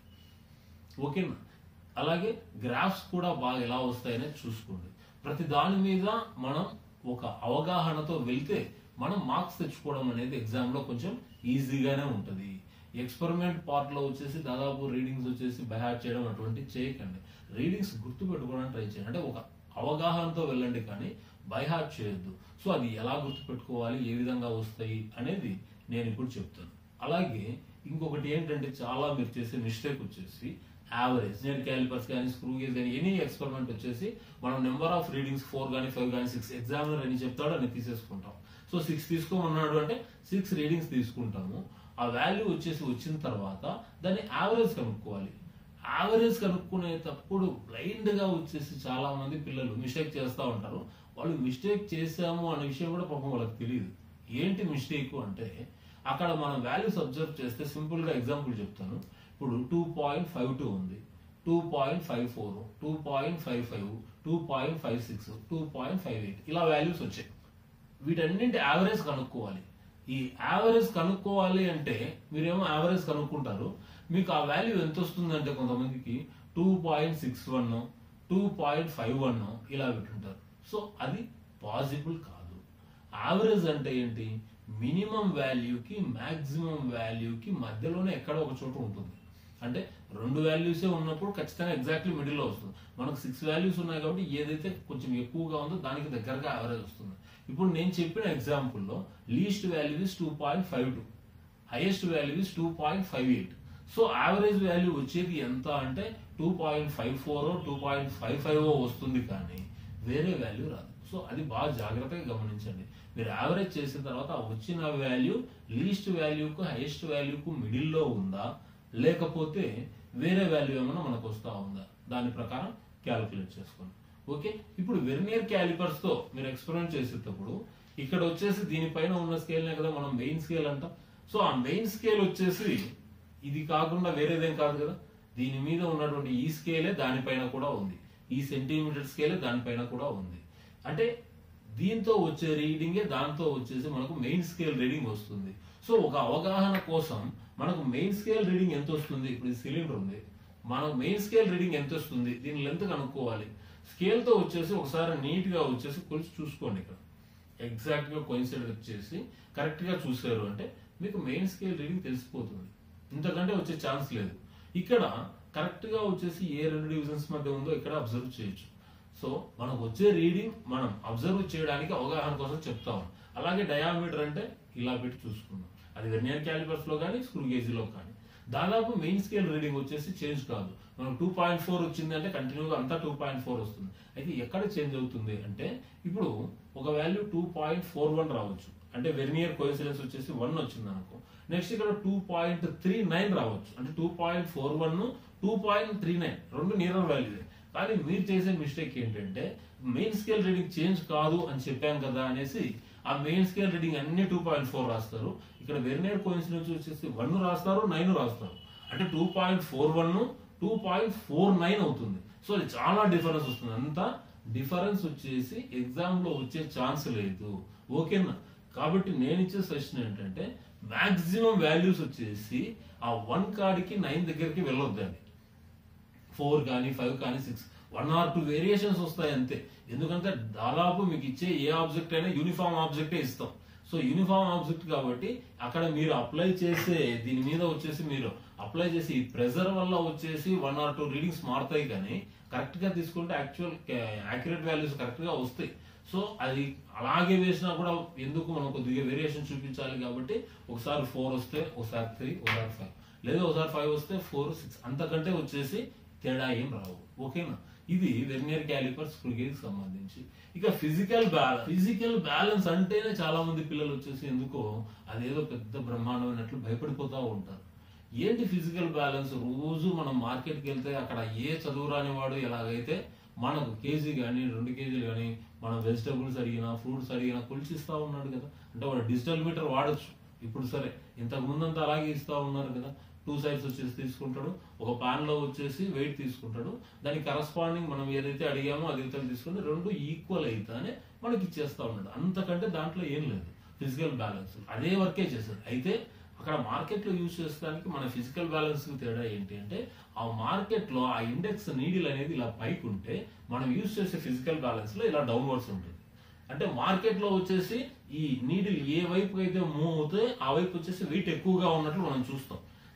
Speaker 1: ఓకేనా అలాగే గ్రాఫ్స్ కూడా బాగా ఎలా వస్తాయనే చూసుకోండి ప్రతి దాని మీద మనం ఒక అవగాహనతో వెళ్తే మనం మార్క్స్ తెచ్చుకోవడం అనేది ఎగ్జామ్ లో కొంచెం ఈజీగానే ఉంటది ఎక్స్పెరిమెంట్ పార్ట్ లో వచ్చేసి దాదాపు రీడింగ్స్ వచ్చేసి బైహార్ట్ చేయడం అటువంటి చేయకండి రీడింగ్స్ గుర్తు పెట్టుకోవడానికి ట్రై చేయండి అంటే ఒక అవగాహనతో వెళ్ళండి కానీ బైహార్ట్ చేయొద్దు సో అది ఎలా గుర్తు పెట్టుకోవాలి ఏ విధంగా వస్తాయి అనేది నేను ఇప్పుడు చెప్తాను అలాగే ఇంకొకటి ఏంటంటే చాలా మీరు చేసే మిస్టేక్ వచ్చేసి యావరేజ్ నేను క్యాలిపర్స్ కానీ స్క్రూ గేజ్ కానీ ఎనీ ఎక్స్పెరిమెంట్ వచ్చేసి మనం నెంబర్ ఆఫ్ రీడింగ్స్ ఫోర్ కానీ ఫైవ్ కానీ సిక్స్ ఎగ్జామినర్ అని చెప్తాడు అని తీసేసుకుంటాం సో సిక్స్ తీసుకోమన్నాడు అంటే సిక్స్ రీడింగ్స్ తీసుకుంటాము ఆ వాల్యూ వచ్చేసి వచ్చిన తర్వాత దాన్ని యావరేజ్ కనుక్కోవాలి యావరేజ్ కనుక్కునేటప్పుడు బ్లైండ్ గా వచ్చేసి చాలా మంది పిల్లలు మిస్టేక్ చేస్తూ ఉంటారు వాళ్ళు మిస్టేక్ చేశాము అనే విషయం కూడా పాపం వాళ్ళకి తెలియదు ఏంటి మిస్టేక్ అంటే అక్కడ మనం వాల్యూస్ అబ్జర్వ్ చేస్తే సింపుల్ గా ఎగ్జాంపుల్ చెప్తాను ఇప్పుడు టూ పాయింట్ ఫైవ్ టూ ఉంది two point five four two point five five two point five six two point five eight ఇలా వాల్యూస్ వచ్చాయి వీటన్నింటి యావరేజ్ కనుక్కోవాలి ఈ యావరేజ్ కనుక్కోవాలి అంటే మీరేమో యావరేజ్ కనుక్కుంటారు మీకు ఆ వాల్యూ ఎంత వస్తుందంటే కొంతమందికి two point six one two point five one ఇలా పెట్టుంటారు సో అది పాసిబుల్ కాదు యావరేజ్ అంటే ఏంటి మినిమం వాల్యూకి మాక్సిమం వాల్యూకి మధ్యలోనే ఎక్కడ ఒక చోట ఉంటుంది అంటే రెండు వాల్యూసే ఉన్నప్పుడు ఖచ్చితంగా ఎగ్జాక్ట్లీ మిడిల్లో వస్తుంది మనకు సిక్స్ వాల్యూస్ ఉన్నాయి కాబట్టి ఏదైతే కొంచెం ఎక్కువగా ఉందో దానికి దగ్గరగా యావరేజ్ వస్తుంది ఇప్పుడు నేను చెప్పిన ఎగ్జాంపుల్లో least value is two point five two highest value is two point five eight so average value వచ్చేది ఎంత అంటే two point five four two point five five వస్తుంది కానీ వేరే వాల్యూ రాదు సో అది బాగా జాగ్రత్తగా గమనించండి మీరు యావరేజ్ చేసిన తర్వాత ఆ వచ్చిన వాల్యూ లీస్ట్ వాల్యూకు హైయెస్ట్ వాల్యూకు మిడిల్లో ఉందా లేకపోతే వేరే వాల్యూ ఏమైనా మనకు వస్తా ఉందా దాని ప్రకారం క్యాలిక్యులేట్ చేసుకోండి ఓకే ఇప్పుడు వెర్నియర్ క్యాలిపర్స్ తో మీరు ఎక్స్పెరిమెంట్ చేసేటప్పుడు ఇక్కడ వచ్చేసి దీనిపైన ఉన్న స్కేల్ కదా మనం మెయిన్ స్కేల్ అంటాం సో ఆ మెయిన్ స్కేల్ వచ్చేసి ఇది కాకుండా వేరేదేం కాదు కదా దీని మీద ఉన్నటువంటి ఈ స్కేలే దానిపైన కూడా ఉంది ఈ సెంటీమీటర్ స్కేలే దానిపైన కూడా ఉంది అంటే దీంతో వచ్చే రీడింగే దాంతో వచ్చేసి మనకు మెయిన్ స్కేల్ రీడింగ్ వస్తుంది సో ఒక అవగాహన కోసం మనకు మెయిన్ స్కేల్ రీడింగ్ ఎంత వస్తుంది ఇప్పుడు ఈ సిలిండర్ ఉంది మనకు మెయిన్ స్కేల్ రీడింగ్ ఎంత వస్తుంది దీని లెంత్ కనుక్కోవాలి స్కేల్ తో వచ్చేసి ఒకసారి నీట్ గా వచ్చేసి కొలిచి చూసుకోండి ఇక్కడ ఎగ్జాక్ట్ గా కోయిన్సిడెంట్ వచ్చేసి కరెక్ట్ గా చూసారు అంటే మీకు మెయిన్ స్కేల్ రీడింగ్ తెలిసిపోతుంది ఇంతకంటే వచ్చే ఛాన్స్ లేదు ఇక్కడ కరెక్ట్ గా వచ్చేసి ఏ రెండు డివిజన్స్ మధ్య ఉందో ఇక్కడ అబ్జర్వ్ చేయొచ్చు సో మనకు వచ్చే రీడింగ్ మనం అబ్జర్వ్ చేయడానికి అవగాహన కోసం చెప్తాం అలాగే డయామీటర్ అంటే ఇలా పెట్టి చూసుకుందాం అది వెర్నియర్ క్యాలిపర్స్ లో కానీ స్క్రూ గేజీలో కానీ దాదాపు మెయిన్ స్కేల్ రీడింగ్ వచ్చేసి చేంజ్ కాదు మనం టూ పాయింట్ ఫోర్ వచ్చింది అంటే కంటిన్యూగా అంతా టూ పాయింట్ ఫోర్ వస్తుంది అయితే ఎక్కడ చేంజ్ అవుతుంది అంటే ఇప్పుడు ఒక value two point four one రావచ్చు అంటే వెర్నియర్ కోయిన్సిడెన్స్ వచ్చేసి వన్ వచ్చింది అనుకో నెక్స్ట్ ఇక్కడ టూ పాయింట్ త్రీ నైన్ రావచ్చు అంటే two point four one two point three nine రెండు నియర్ వాల్యూ కానీ మీరు చేసే మిస్టేక్ ఏంటంటే మెయిన్ స్కేల్ రీడింగ్ చేంజ్ కాదు అని చెప్పాం కదా అనేసి ఆ మెయిన్ స్కేల్ రీడింగ్ అన్ని టూ పాయింట్ ఫోర్ రాస్తారు ఇక్కడ వెర్నియర్ కోయిన్సిడెన్స్ వచ్చేసి వన్ రాస్తారు నైన్ రాస్తారు అంటే two point four one two point four nine అవుతుంది సో అది చాలా డిఫరెన్స్ వస్తుంది అంతా డిఫరెన్స్ వచ్చేసి ఎగ్జామ్ లో వచ్చే ఛాన్స్ లేదు ఓకేనా కాబట్టి నేను ఇచ్చే సజెషన్ ఏంటంటే మాక్సిమం వాల్యూస్ వచ్చేసి ఆ వన్ కార్డ్కి నైన్ దగ్గరికి వెళ్ళొద్దండి ఫోర్ కానీ ఫైవ్ కానీ six one or two variations వస్తాయి అంతే ఎందుకంటే దాదాపు మీకు ఇచ్చే ఏ ఆబ్జెక్ట్ అయినా యూనిఫామ్ ఆబ్జెక్టే ఇస్తాం సో యూనిఫామ్ ఆబ్జెక్ట్ కాబట్టి అక్కడ మీరు అప్లై చేసే దీని మీద వచ్చేసి మీరు అప్లై చేసి ఈ ప్రెజర్ వల్ల వచ్చేసి వన్ ఆర్ టూ రీడింగ్స్ మారుతాయి కానీ కరెక్ట్ గా తీసుకుంటే యాక్చువల్ యాక్యురేట్ వాల్యూస్ కరెక్ట్ గా వస్తాయి సో అది అలాగే వేసినా కూడా ఎందుకు మనం కొద్దిగా వేరియేషన్ చూపించాలి కాబట్టి ఒకసారి ఫోర్ వస్తే ఒకసారి త్రీ ఒకసారి ఫైవ్ లేదా ఒకసారి ఫైవ్ వస్తే ఫోర్ సిక్స్ అంతకంటే వచ్చేసి తేడా ఏం రావు ఓకేనా ఇది వెర్నియర్ క్యాలిపర్ స్కూల్కి సంబంధించి ఇక ఫిజికల్ బ్యాలెన్స్ ఫిజికల్ బ్యాలెన్స్ అంటేనే చాలా మంది పిల్లలు వచ్చేసి ఎందుకో అదేదో పెద్ద బ్రహ్మాండమైనట్లు భయపడిపోతా ఉంటారు ఏంటి ఫిజికల్ బ్యాలెన్స్ రోజు మనం మార్కెట్కి వెళ్తే అక్కడ ఏ చదువు రాని వాడు ఎలాగైతే మనకు కేజీ కానీ రెండు కేజీలు కానీ మనం వెజిటబుల్స్ అడిగినా ఫ్రూట్స్ అడిగినా కొలిచిస్తా ఉన్నాడు కదా అంటే వాడు డిజిటల్ మీటర్ వాడచ్చు ఇప్పుడు సరే ఇంతకు ముందంతా అలాగే ఇస్తా ఉన్నారు కదా టూ సైడ్స్ వచ్చేసి తీసుకుంటాడు ఒక పాన్ లో వచ్చేసి వెయిట్ తీసుకుంటాడు దానికి కరస్పాండింగ్ మనం ఏదైతే అడిగామో అది ఇతను తీసుకుని రెండు ఈక్వల్ అయితేనే మనకి ఇచ్చేస్తా ఉన్నాడు అంతకంటే దాంట్లో ఏం లేదు ఫిజికల్ బ్యాలెన్స్ అదే వర్కే చేశారు అయితే అక్కడ మార్కెట్ లో యూజ్ చేసడానికి మన ఫిజికల్ బ్యాలెన్స్ తేడా ఏంటి అంటే ఆ మార్కెట్ లో ఆ ఇండెక్స్ నీడిల్ అనేది ఇలా పైకి ఉంటే మనం యూజ్ చేసే ఫిజికల్ బ్యాలెన్స్ లో ఇలా డౌన్వర్డ్స్ ఉంటుంది అంటే మార్కెట్ లో వచ్చేసి ఈ నీడిల్ ఏ వైపు అయితే మూవ్ అవుతే ఆ వైపు వచ్చేసి వెయిట్ ఎక్కువగా ఉన్నట్లు మనం చూస్తాం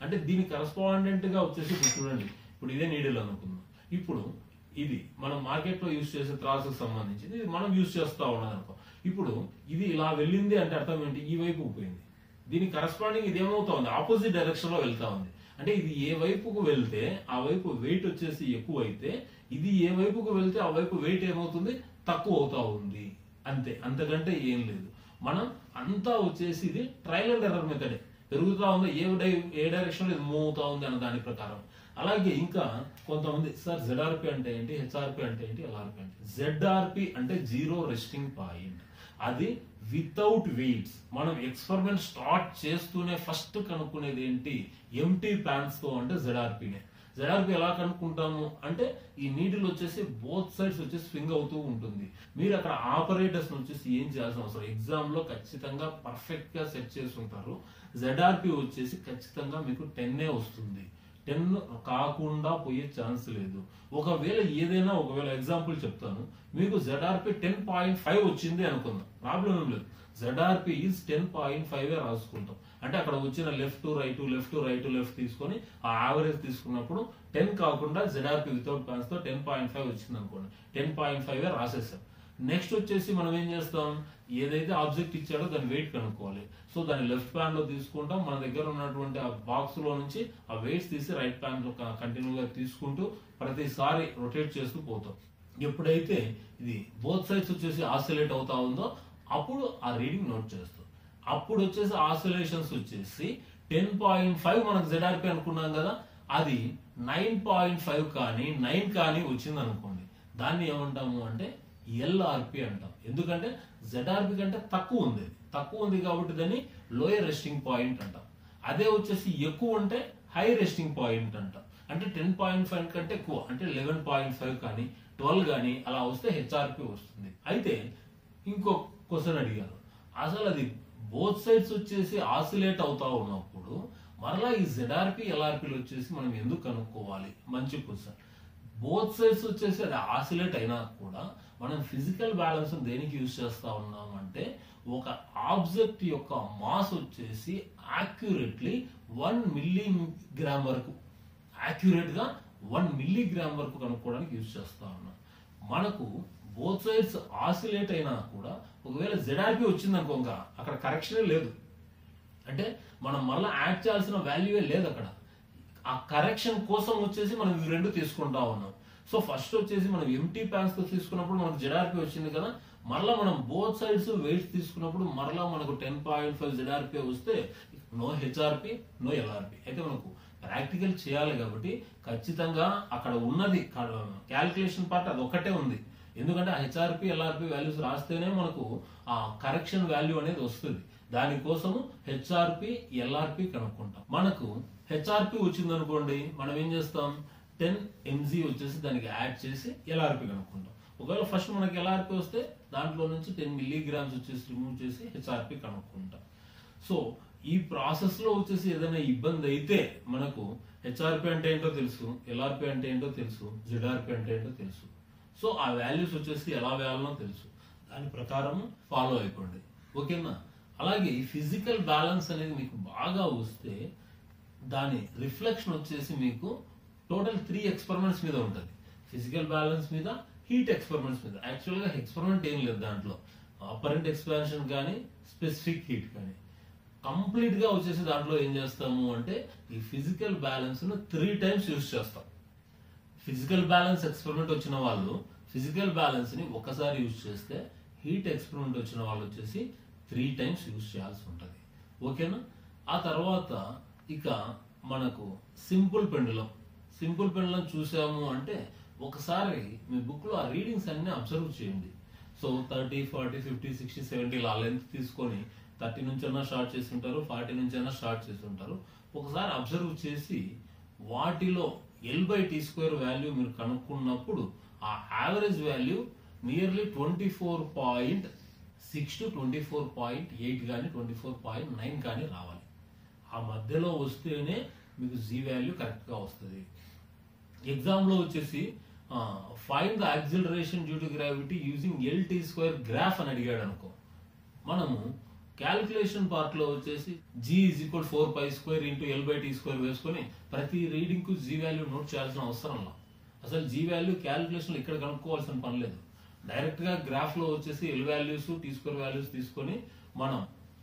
Speaker 1: అంటే దీని కరస్పాండెంట్ గా వచ్చేసి ఇప్పుడు చూడండి ఇప్పుడు ఇదే నీడిల్ అనుకుందాం ఇప్పుడు ఇది మనం మార్కెట్ లో యూస్ చేసే త్రాసుకు సంబంధించింది ఇది మనం యూస్ చేస్తా ఉన్నది అనుకో ఇప్పుడు ఇది ఇలా వెళ్ళింది అంటే అర్థం ఏంటి ఈ వైపు పోయింది దీని కరస్పాండింగ్ ఇది ఏమవుతా ఉంది ఆపోజిట్ డైరెక్షన్ లో వెళ్తా ఉంది అంటే ఇది ఏ వైపుకు వెళ్తే ఆ వైపు వెయిట్ వచ్చేసి ఎక్కువ అయితే ఇది ఏ వైపుకు వెళ్తే ఆ వైపు వెయిట్ ఏమవుతుంది తక్కువ అవుతా ఉంది అంతే అంతకంటే ఏం లేదు మనం అంతా వచ్చేసి ఇది ట్రయల్ అండ్ ఎర్రర్ మెథడే పెరుగుతా ఉంది ఏ డై ఏ డైరెక్షన్ లో ఇది మూవ్ అవుతా ఉంది అన్న దాని ప్రకారం అలాగే ఇంకా కొంతమంది సార్ జెడ్ఆర్పి అంటే ఏంటి హెచ్ఆర్పి అంటే ఏంటి ఎల్ఆర్పి అంటే జెడ్ఆర్పి అంటే జీరో రెస్టింగ్ పాయింట్ అది వితౌట్ వెయిట్స్ మనం ఎక్స్పెరిమెంట్ స్టార్ట్ చేస్తూనే ఫస్ట్ కనుక్కునేది ఏంటి ఎంటీ ప్యాన్స్ తో అంటే జెడ్ఆర్పీనే జెడ్ఆర్పి ఎలా కనుక్కుంటాము అంటే ఈ నీటిలో వచ్చేసి బోత్ సైడ్స్ వచ్చేసి స్వింగ్ అవుతూ ఉంటుంది మీరు అక్కడ ఆపరేటర్స్ వచ్చేసి ఏం చేయాల్సిన అవసరం ఎగ్జామ్ లో ఖచ్చితంగా పర్ఫెక్ట్ గా సెట్ చేసి ఉంటారు జెడ్ఆర్పి వచ్చేసి ఖచ్చితంగా మీకు టెన్నే వస్తుంది టెన్ కాకుండా పోయే ఛాన్స్ లేదు ఒకవేళ ఏదైనా ఒకవేళ ఎగ్జాంపుల్ చెప్తాను మీకు జెడ్ఆర్పి టెన్ పాయింట్ ఫైవ్ వచ్చింది అనుకుందాం ప్రాబ్లం ఏం లేదు ZRP is ten point five రాసుకుంటాం అంటే అక్కడ వచ్చిన left right left right left తీసుకొని ఆ యావరేజ్ తీసుకున్నప్పుడు టెన్ కాకుండా జెడ్ఆర్పి వితౌట్ ప్యాన్స్ తో టెన్ పాయింట్ ఫైవ్ వచ్చింది అనుకోండి టెన్ పాయింట్ ఫైవ్ రాసేసాం నెక్స్ట్ వచ్చేసి మనం ఏం చేస్తాం ఏదైతే ఆబ్జెక్ట్ ఇచ్చాడో దాని వెయిట్ కనుక్కోవాలి సో దాన్ని లెఫ్ట్ ప్యాన్ లో తీసుకుంటాం మన దగ్గర ఉన్నటువంటి ఆ బాక్స్ లో నుంచి ఆ వెయిట్స్ తీసి రైట్ ప్యాన్ లో కంటిన్యూగా తీసుకుంటూ ప్రతిసారి రొటేట్ చేస్తూ పోతాం ఎప్పుడైతే ఇది బోత్ సైడ్స్ వచ్చేసి ఆసిలేట్ అవుతా ఉందో అప్పుడు ఆ రీడింగ్ నోట్ చేస్తాం అప్పుడు వచ్చేసి ఆసిలేషన్స్ వచ్చేసి టెన్ పాయింట్ ఫైవ్ మనకు జెడ్ఆర్పి అనుకున్నాం కదా అది నైన్ పాయింట్ ఫైవ్ కానీ నైన్ కానీ వచ్చింది అనుకోండి దాన్ని ఏమంటాము అంటే ఎల్ఆర్పి అంటాం ఎందుకంటే జెడ్ఆర్పి కంటే తక్కువ ఉంది తక్కువ ఉంది కాబట్టి దాన్ని లోయర్ రెస్టింగ్ పాయింట్ అంటాం అదే వచ్చేసి ఎక్కువ ఉంటే హై రెస్టింగ్ పాయింట్ అంటాం అంటే టెన్ పాయింట్ ఫైవ్ కంటే ఎక్కువ అంటే లెవెన్ పాయింట్ ఫైవ్ కానీ ట్వెల్వ్ కానీ అలా వస్తే హెచ్ఆర్పి వస్తుంది అయితే ఇంకో క్వశ్చన్ అడిగారు అసలు అది బోత్ సైడ్స్ వచ్చేసి ఆసిలేట్ అవుతా ఉన్నప్పుడు మరలా ఈ జెడ్ఆర్పి ఎల్ఆర్పిలు వచ్చేసి మనం ఎందుకు కనుక్కోవాలి మంచి క్వశ్చన్ బోత్ సైడ్స్ వచ్చేసి అది ఆసిలేట్ అయినా కూడా మనం ఫిజికల్ బ్యాలెన్స్ దేనికి యూజ్ చేస్తా ఉన్నామంటే ఒక ఆబ్జెక్ట్ యొక్క మాస్ వచ్చేసి యాక్యురేట్లీ వన్ మిల్లీ గ్రామ్ వరకు యాక్యురేట్ గా వన్ మిల్లీగ్రామ్ వరకు కనుక్కోవడానికి యూజ్ చేస్తా ఉన్నాం మనకు బోత్ సైడ్స్ ఆసిలేట్ అయినా కూడా ఒకవేళ జెడ్ఆర్పి వచ్చింది అనుకో ఇంకా అక్కడ కరెక్షనే లేదు అంటే మనం మళ్ళీ యాడ్ చేయాల్సిన వాల్యూవే లేదు అక్కడ ఆ కరెక్షన్ కోసం వచ్చేసి మనం ఇవి రెండు తీసుకుంటా ఉన్నాం సో ఫస్ట్ వచ్చేసి మనం ఎంటీ ప్యాన్స్ తో తీసుకున్నప్పుడు మనకు జెడ్ఆర్పి వచ్చింది కదా మరలా మనం బోత్ సైడ్స్ వెయిట్స్ తీసుకున్నప్పుడు మరలా మనకు టెన్ పాయింట్ ఫైవ్ జెడ్ఆర్పి వస్తే నో హెచ్ఆర్పి నో ఎల్ఆర్పి అయితే మనకు ప్రాక్టికల్ చేయాలి కాబట్టి ఖచ్చితంగా అక్కడ ఉన్నది క్యాల్కులేషన్ పార్ట్ అది ఒకటే ఉంది ఎందుకంటే ఆ హెచ్ఆర్పి ఎల్ఆర్పి వాల్యూస్ రాస్తేనే మనకు ఆ కరెక్షన్ వాల్యూ అనేది వస్తుంది దానికోసము హెచ్ఆర్పి ఎల్ఆర్పి కనుక్కుంటాం మనకు హెచ్ఆర్పి వచ్చింది అనుకోండి మనం ఏం చేస్తాం టెన్ ఎంజీ వచ్చేసి దానికి యాడ్ చేసి ఎల్ఆర్పి కనుక్కుంటాం ఒకవేళ ఫస్ట్ మనకి ఎల్ఆర్పి వస్తే దాంట్లో నుంచి టెన్ మిల్లీగ్రామ్స్ వచ్చేసి రిమూవ్ చేసి హెచ్ఆర్పి కనుక్కుంటాం సో ఈ ప్రాసెస్ లో వచ్చేసి ఏదైనా ఇబ్బంది అయితే మనకు హెచ్ఆర్పి అంటే ఏంటో తెలుసు ఎల్ఆర్పి అంటే ఏంటో తెలుసు జెడ్ఆర్పి అంటే ఏంటో తెలుసు సో ఆ వాల్యూస్ వచ్చేసి ఎలా వేయాలనో తెలుసు దాని ప్రకారం ఫాలో అయిపోండి ఓకేనా అలాగే ఈ ఫిజికల్ బ్యాలెన్స్ అనేది మీకు బాగా వస్తే దాని రిఫ్లెక్షన్ వచ్చేసి మీకు టోటల్ త్రీ ఎక్స్పెరిమెంట్స్ మీద ఉంటుంది ఫిజికల్ బ్యాలెన్స్ మీద హీట్ ఎక్స్పెరిమెంట్స్ మీద యాక్చువల్గా ఎక్స్పెరిమెంట్ ఏం లేదు దాంట్లో అపరెంట్ ఎక్స్పాన్షన్ కానీ స్పెసిఫిక్ హీట్ కానీ కంప్లీట్ గా వచ్చేసి దాంట్లో ఏం చేస్తాము అంటే ఈ ఫిజికల్ బ్యాలెన్స్ ను త్రీ టైమ్స్ యూజ్ చేస్తాం ఫిజికల్ బ్యాలెన్స్ ఎక్స్పెరిమెంట్ వచ్చిన వాళ్ళు ఫిజికల్ బ్యాలెన్స్ ని ఒకసారి యూజ్ చేస్తే హీట్ ఎక్స్పెరిమెంట్ వచ్చిన వాళ్ళు వచ్చేసి త్రీ టైమ్స్ యూజ్ చేయాల్సి ఉంటుంది ఓకేనా ఆ తర్వాత ఇక మనకు సింపుల్ పెండులం సింపుల్ పెండులం చూసాము అంటే ఒకసారి మీ బుక్ లో ఆ రీడింగ్స్ అన్ని అబ్జర్వ్ చేయండి so thirty forty fifty sixty seventy ఆ లెంత్ తీసుకొని థర్టీ నుంచి అయినా స్టార్ట్ చేసి ఉంటారు ఫార్టీ నుంచి అయినా స్టార్ట్ చేసి ఉంటారు ఒకసారి అబ్జర్వ్ చేసి వాటిలో L by T square value మీరు కనుక్కున్నప్పుడు ఆ average value nearly twenty four point six to twenty four point eight కానీ ట్వంటీ ఫోర్ పాయింట్ నైన్ కానీ రావాలి ఆ మధ్యలో వస్తేనే మీకు జీ వాల్యూ కరెక్ట్గా వస్తుంది ఎగ్జామ్లో వచ్చేసి find the acceleration due to gravity using L T square graph అని అడిగాడు అనుకో మనము క్యాలిక్యులేషన్ పార్ట్ లో వచ్చేసి g is equal four pi square into L by T square వేసుకొని ప్రతి రీడింగ్ కు జీ వాల్యూ నోట్ చేయాల్సిన అవసరం లా అసలు జీ వాల్యూ క్యాలిక్యులేషన్ ఇక్కడ కనుక్కోవాల్సిన పని లేదు డైరెక్ట్ గా గ్రాఫ్ లో వచ్చేసి L values T square values తీసుకొని మనం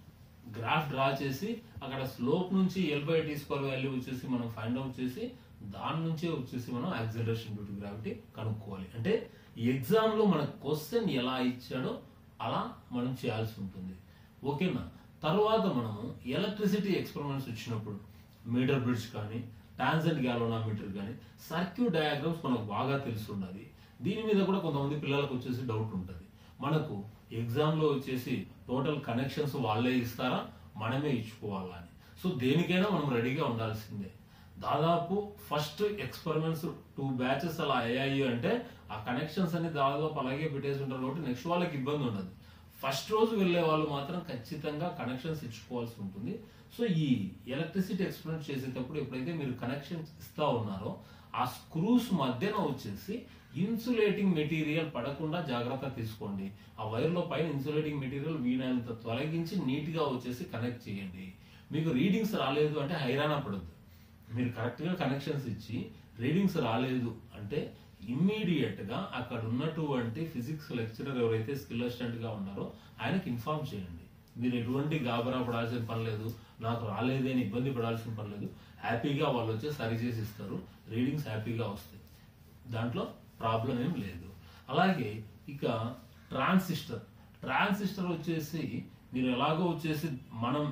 Speaker 1: గ్రాఫ్ డ్రా చేసి అక్కడ స్లోప్ నుంచి L by T square value వచ్చేసి మనం ఫైండ్ అవుట్ చేసి దాని నుంచే వచ్చేసి మనం యాక్సిలరేషన్ డ్యూ టు గ్రావిటీ కనుక్కోవాలి అంటే ఎగ్జామ్ లో మన క్వశ్చన్ ఎలా ఇచ్చాడో అలా మనం చేయాల్సి ఉంటుంది ఓకేనా తర్వాత మనము ఎలక్ట్రిసిటీ ఎక్స్పెరిమెంట్స్ వచ్చినప్పుడు మీటర్ బ్రిడ్జ్ కానీ టాన్సెంట్ గ్యాలోనామీటర్ కానీ సర్క్యూట్ డయాగ్రామ్స్ మనకు బాగా తెలిసి ఉండాలి దీని మీద కూడా కొంతమంది పిల్లలకు వచ్చేసి డౌట్ ఉంటుంది మనకు ఎగ్జామ్ లో వచ్చేసి టోటల్ కనెక్షన్స్ వాళ్ళే ఇస్తారా మనమే ఇచ్చుకోవాలా అని సో దేనికైనా మనం రెడీగా ఉండాల్సిందే దాదాపు ఫస్ట్ ఎక్స్పెరిమెంట్స్ టూ బ్యాచెస్ అలా అయ్యాయి అంటే ఆ కనెక్షన్స్ అన్ని దాదాపు అలాగే పెట్టేసి ఉంటారు కాబట్టి నెక్స్ట్ వాళ్ళకి ఇబ్బంది ఉండదు ఫస్ట్ రోజు వెళ్ళే వాళ్ళు మాత్రం ఖచ్చితంగా కనెక్షన్స్ ఇచ్చుకోవాల్సి ఉంటుంది సో ఈ ఎలక్ట్రిసిటీ ఎక్స్పెరిమెంట్ చేసేటప్పుడు ఎప్పుడైతే మీరు కనెక్షన్స్ ఇస్తా ఉన్నారో ఆ స్క్రూస్ మధ్యన వచ్చేసి ఇన్సులేటింగ్ మెటీరియల్ పడకుండా జాగ్రత్త తీసుకోండి ఆ వైర్ లో పైన ఇన్సులేటింగ్ మెటీరియల్ వీలైనంత తొలగించి నీట్ గా వచ్చేసి కనెక్ట్ చేయండి మీకు రీడింగ్స్ రాలేదు అంటే హైరాణ పడద్దు మీరు కరెక్ట్ గా కనెక్షన్స్ ఇచ్చి రీడింగ్స్ రాలేదు అంటే ఇమ్మీడియట్ గా అక్కడ ఉన్నటువంటి ఫిజిక్స్ లెక్చరర్ ఎవరైతే స్కిల్ అసిస్టెంట్ గా ఉన్నారో ఆయనకి ఇన్ఫార్మ్ చేయండి మీరు ఎటువంటి గాబరా పడాల్సిన పని లేదు నాకు రాలేదే అని ఇబ్బంది పడాల్సిన పని లేదు హ్యాపీగా వాళ్ళు వచ్చి సరి చేసి ఇస్తారు రీడింగ్స్ హ్యాపీగా వస్తాయి దాంట్లో ప్రాబ్లం ఏం లేదు అలాగే ఇక ట్రాన్సిస్టర్ ట్రాన్సిస్టర్ వచ్చేసి మీరు ఎలాగో వచ్చేసి మనం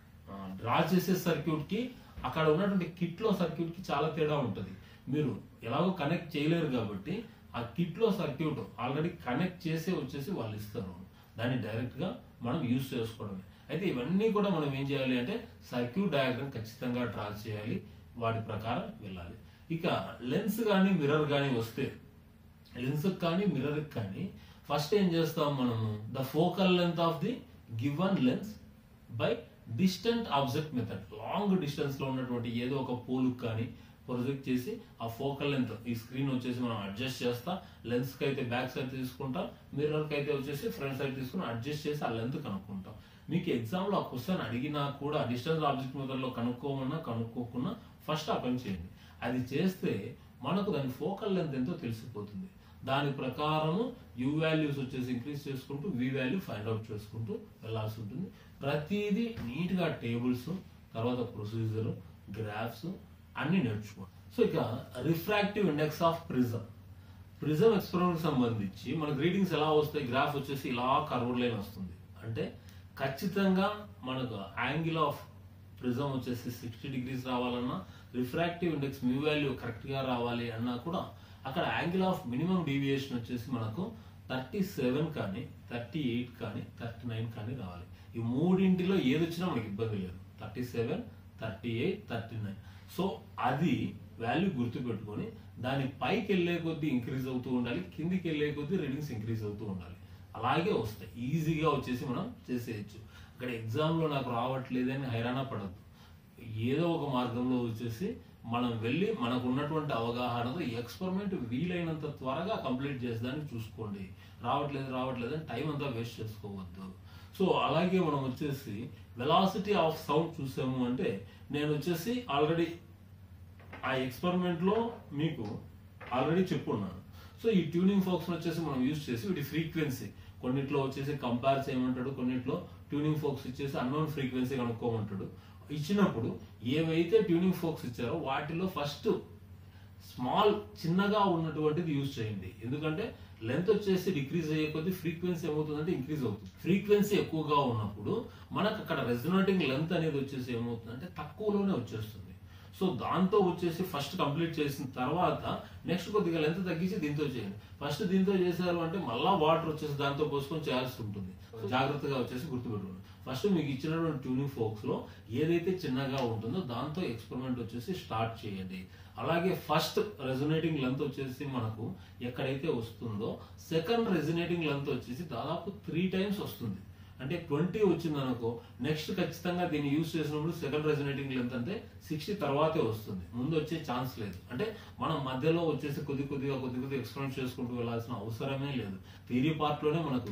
Speaker 1: డ్రా చేసే సర్క్యూట్ కి అక్కడ ఉన్నటువంటి కిట్ లో సర్క్యూట్ కి చాలా తేడా ఉంటుంది మీరు ఎలాగో కనెక్ట్ చేయలేరు కాబట్టి ఆ కిట్ లో సర్క్యూట్ ఆల్రెడీ కనెక్ట్ చేసే వచ్చేసి వాళ్ళు ఇస్తారు దాన్ని డైరెక్ట్ గా మనం యూజ్ చేసుకోవడమే అయితే ఇవన్నీ కూడా మనం ఏం చేయాలి అంటే సర్క్యూట్ డయాగ్రామ్ ఖచ్చితంగా డ్రా చేయాలి వాటి ప్రకారం వెళ్ళాలి ఇక లెన్స్ కానీ మిర్రర్ కానీ వస్తే లెన్స్ కానీ మిర్రర్ కానీ ఫస్ట్ ఏం చేస్తాం మనము the focal length of the given lens by distant object method long distance లో ఉన్నటువంటి ఏదో ఒక పోల్ కానీ ప్రొజెక్ట్ చేసి ఆ ఫోకల్ లెంత్ ఈ స్క్రీన్ వచ్చేసి మనం అడ్జస్ట్ చేస్తా లెన్స్ కి అయితే బ్యాక్ సైడ్ తీసుకుంటాం మిర్రర్ కి అయితే వచ్చేసి ఫ్రంట్ సైడ్ తీసుకుని అడ్జస్ట్ చేసి ఆ లెంత్ కనుక్కుంటాం మీకు ఎగ్జామ్ లో ఆ క్వశ్చన్ అడిగినా కూడా డిస్టెన్స్ ఆబ్జెక్ట్ మెథడ్ లో కనుక్కోమన్నా కనుక్కోకున్నా ఫస్ట్ ఆ పని చేయండి అది చేస్తే మనకు దాని ఫోకల్ లెంత్ ఎంతో తెలిసిపోతుంది దాని ప్రకారము యూ వాల్యూస్ వచ్చేసి ఇంక్రీజ్ చేసుకుంటూ వి వాల్యూ ఫైండ్ అవుట్ చేసుకుంటూ వెళ్ళాల్సి ఉంటుంది ప్రతిదీ నీట్ గా టేబుల్స్ తర్వాత ప్రొసీజర్ గ్రాఫ్స్ అన్ని నేర్చుకోండి సో ఇక refractive index of prism prism experiment సంబంధించి మనకు రీడింగ్స్ ఎలా వస్తాయి గ్రాఫ్ వచ్చేసి ఇలా కర్వ్డ్ లైన్ వస్తుంది అంటే ఖచ్చితంగా మనకు యాంగిల్ ఆఫ్ ప్రిజం వచ్చేసి సిక్స్టీ డిగ్రీస్ రావాలన్నా refractive index mu value correct గా రావాలి అన్నా కూడా అక్కడ యాంగిల్ ఆఫ్ మినిమం డీవియేషన్ వచ్చేసి మనకు థర్టీ సెవెన్ కానీ థర్టీ ఎయిట్ కానీ థర్టీ నైన్ కానీ రావాలి ఈ మూడింటిలో ఏది వచ్చినా మనకి ఇబ్బంది లేదు thirty seven thirty eight thirty nine so అది వాల్యూ గుర్తుపెట్టుకొని దాని పైకి వెళ్ళే కొద్దీ ఇంక్రీజ్ అవుతూ ఉండాలి కిందికి వెళ్ళే కొద్దీ రీడింగ్స్ ఇంక్రీజ్ అవుతూ ఉండాలి అలాగే వస్తాయి ఈజీగా వచ్చేసి మనం చేసేయచ్చు అక్కడ ఎగ్జామ్ లో నాకు రావట్లేదని హైరాణ పడద్దు ఏదో ఒక మార్గంలో వచ్చేసి మనం వెళ్ళి మనకు ఉన్నటువంటి అవగాహనతో ఎక్స్పెరిమెంట్ వీలైనంత త్వరగా కంప్లీట్ చేసేదాన్ని చూసుకోండి రావట్లేదు రావట్లేదు అని టైం అంతా వేస్ట్ చేసుకోవద్దు సో అలాగే మనం వచ్చేసి వెలాసిటీ ఆఫ్ సౌండ్ చూసాము అంటే నేను వచ్చేసి ఆల్రెడీ ఆ ఎక్స్పెరిమెంట్ లో మీకు ఆల్రెడీ చెప్పున్నాను సో ఈ ట్యూనింగ్ ఫోక్స్ వచ్చేసి మనం యూజ్ చేసి వీటి ఫ్రీక్వెన్సీ కొన్నిట్లో వచ్చేసి కంపేర్ చేయమంటాడు కొన్నిట్లో ట్యూనింగ్ ఫోక్స్ ఇచ్చేసి అన్నోన్ ఫ్రీక్వెన్సీ కనుక్కోమంటాడు ఇచ్చినప్పుడు ఏవైతే ట్యూనింగ్ ఫోక్స్ ఇచ్చారో వాటిలో ఫస్ట్ స్మాల్ చిన్నగా ఉన్నటువంటిది యూజ్ చేయండి ఎందుకంటే లెంత్ వచ్చేసి డిక్రీజ్ అయ్యే కొద్దీ ఫ్రీక్వెన్సీ ఏమవుతుందంటే ఇంక్రీజ్ అవుతుంది ఫ్రీక్వెన్సీ ఎక్కువగా ఉన్నప్పుడు మనకు అక్కడ రెజొనేటింగ్ లెంత్ అనేది వచ్చేసి ఏమవుతుందంటే తక్కువలోనే వచ్చేస్తుంది సో దాంతో వచ్చేసి ఫస్ట్ కంప్లీట్ చేసిన తర్వాత నెక్స్ట్ కొద్దిగా లెంత్ తగ్గించి దీంతో చేయండి ఫస్ట్ దీంతో చేశారు అంటే మళ్ళా వాటర్ వచ్చేసి దాంతో పోసుకొని చేయాల్సి ఉంటుంది జాగ్రత్తగా వచ్చేసి గుర్తుపెట్టుకోండి ఫస్ట్ మీకు ఇచ్చినటువంటి ట్యూనింగ్ ఫోక్స్ లో ఏదైతే చిన్నగా ఉంటుందో దాంతో ఎక్స్పెరిమెంట్ వచ్చేసి స్టార్ట్ చేయండి అలాగే ఫస్ట్ రెజొనేటింగ్ లెంత్ వచ్చేసి మనకు ఎక్కడైతే వస్తుందో సెకండ్ రెజొనేటింగ్ లెంత్ వచ్చేసి దాదాపు త్రీ టైమ్స్ వస్తుంది అంటే ట్వంటీ వచ్చింది అనుకో నెక్స్ట్ ఖచ్చితంగా దీన్ని యూజ్ చేసినప్పుడు సెకండ్ రెజొనేటింగ్ లెంత్ అంటే సిక్స్టీ తర్వాతే వస్తుంది ముందు వచ్చే ఛాన్స్ లేదు అంటే మనం మధ్యలో వచ్చేసి కొద్ది కొద్దిగా కొద్ది కొద్దిగా ఎక్స్పెరిమెంట్ చేసుకుంటూ వెళ్ళాల్సిన అవసరమే లేదు థియరీ పార్ట్ లోనే మనకు ఉంది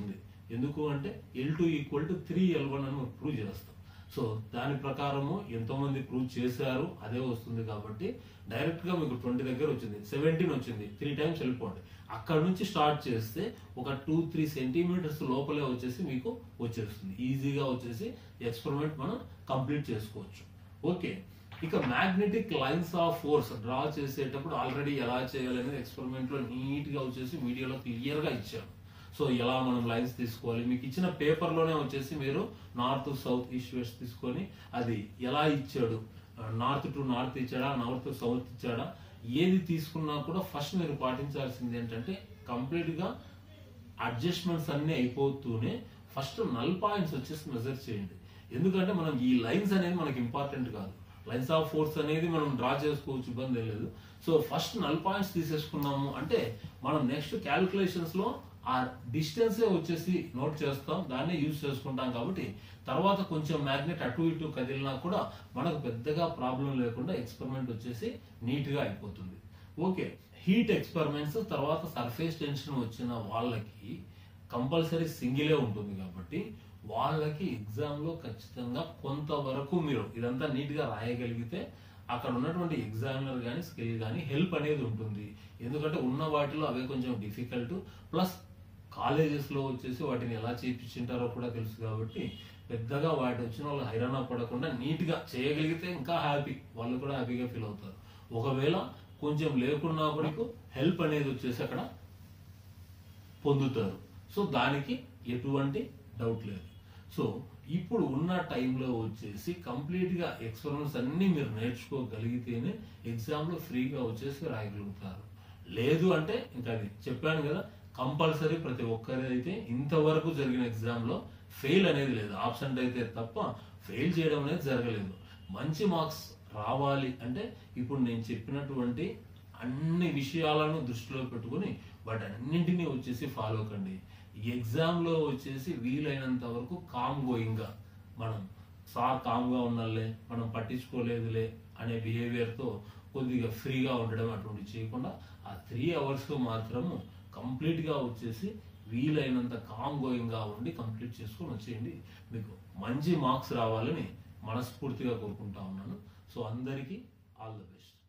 Speaker 1: ఎందుకు అంటే L two equal to three L one అని మనం ప్రూవ్ చేస్తాం సో దాని ప్రకారము ఎంతో మంది ప్రూవ్ చేశారు అదే వస్తుంది కాబట్టి డైరెక్ట్ గా మీకు ట్వంటీ దగ్గర వచ్చింది సెవెంటీన్ వచ్చింది త్రీ టైమ్స్ వెళ్ళిపోండి అక్కడ నుంచి స్టార్ట్ చేస్తే ఒక టూ త్రీ సెంటీమీటర్స్ లోపలే వచ్చేసి మీకు వచ్చేస్తుంది ఈజీగా వచ్చేసి ఎక్స్పెరిమెంట్ మనం కంప్లీట్ చేసుకోవచ్చు ఓకే ఇక magnetic lines of force draw చేసేటప్పుడు ఆల్రెడీ ఎలా చేయాలనేది ఎక్స్పెరిమెంట్ లో నీట్ గా వచ్చేసి వీడియోలో క్లియర్ గా ఇచ్చాను సో ఎలా మనం లైన్స్ తీసుకోవాలి మీకు ఇచ్చిన పేపర్ లోనే వచ్చేసి మీరు నార్త్ సౌత్ ఈస్ట్ వెస్ట్ తీసుకొని అది ఎలా ఇచ్చాడు నార్త్ టు నార్త్ ఇచ్చాడా నార్త్ టు సౌత్ ఇచ్చాడా ఏది తీసుకున్నా కూడా ఫస్ట్ మీరు పాటించాల్సింది ఏంటంటే కంప్లీట్ గా అడ్జస్ట్మెంట్స్ అన్ని అయిపోతూనే ఫస్ట్ నల్ పాయింట్స్ వచ్చేసి మెజర్ చేయండి ఎందుకంటే మనం ఈ లైన్స్ అనేది మనకి ఇంపార్టెంట్ కాదు లైన్స్ ఆఫ్ ఫోర్స్ అనేది మనం డ్రా చేసుకోవచ్చు ఇబ్బంది ఏం లేదు సో ఫస్ట్ నల్ పాయింట్స్ తీసేసుకున్నాము అంటే మనం నెక్స్ట్ క్యాలిక్యులేషన్స్ లో ఆ డిస్టెన్స్ వచ్చేసి నోట్ చేస్తాం దాన్ని యూజ్ చేసుకుంటాం కాబట్టి తర్వాత కొంచెం మ్యాగ్నెట్ అటు ఇటు కదిలినా కూడా మనకు పెద్దగా ప్రాబ్లం లేకుండా ఎక్స్పెరిమెంట్ వచ్చేసి నీట్ గా అయిపోతుంది ఓకే హీట్ ఎక్స్పెరిమెంట్స్ తర్వాత సర్ఫేస్ టెన్షన్ వచ్చిన వాళ్ళకి కంపల్సరీ సింగిలే ఉంటుంది కాబట్టి వాళ్ళకి ఎగ్జామ్ లో ఖచ్చితంగా కొంతవరకు మీరు ఇదంతా నీట్ గా రాయగలిగితే అక్కడ ఉన్నటువంటి ఎగ్జామినర్ కానీ స్కిల్ కానీ హెల్ప్ అనేది ఉంటుంది ఎందుకంటే ఉన్న వాటిలో అవే కొంచెం డిఫికల్ట్ ప్లస్ కాలేజెస్ లో వచ్చేసి వాటిని ఎలా చేయించుంటారో కూడా తెలుసు కాబట్టి పెద్దగా వాటి వచ్చిన వాళ్ళు హైరాణ పడకుండా నీట్ గా చేయగలిగితే ఇంకా హ్యాపీ వాళ్ళు కూడా హ్యాపీగా ఫీల్ అవుతారు ఒకవేళ కొంచెం లేకున్నా కూడా హెల్ప్ అనేది వచ్చేసి అక్కడ పొందుతారు సో దానికి ఎటువంటి డౌట్ లేదు సో ఇప్పుడు ఉన్న టైంలో వచ్చేసి కంప్లీట్ గా ఎక్స్పెరిమెంట్స్ అన్ని మీరు నేర్చుకోగలిగితేనే ఎగ్జామ్ లో ఫ్రీగా వచ్చేసి రాయగలుగుతారు లేదు అంటే ఇంకా అది చెప్పాను కదా కంపల్సరీ ప్రతి ఒక్కరి అయితే ఇంతవరకు జరిగిన ఎగ్జామ్ లో ఫెయిల్ అనేది లేదు ఆప్షన్ అయితే తప్ప ఫెయిల్ చేయడం అనేది జరగలేదు మంచి మార్క్స్ రావాలి అంటే ఇప్పుడు నేను చెప్పినటువంటి అన్ని విషయాలను దృష్టిలో పెట్టుకుని వాటి అన్నింటినీ వచ్చేసి ఫాలో కండి ఈ ఎగ్జామ్ లో వచ్చేసి వీలైనంత వరకు కామ్ గోయింగ్ గా మనం సార్ కామ్ గా ఉన్నలే మనం పట్టించుకోలేదులే అనే బిహేవియర్ తో కొద్దిగా ఫ్రీగా ఉండడం అటువంటి చేయకుండా ఆ త్రీ అవర్స్ మాత్రము కంప్లీట్ గా వచ్చేసి వీలైనంత కామ్ గోయింగ్ గా ఉండి కంప్లీట్ చేసుకొని వచ్చేయండి మీకు మంచి మార్క్స్ రావాలని మనస్ఫూర్తిగా కోరుకుంటా ఉన్నాను సో అందరికీ ఆల్ ద బెస్ట్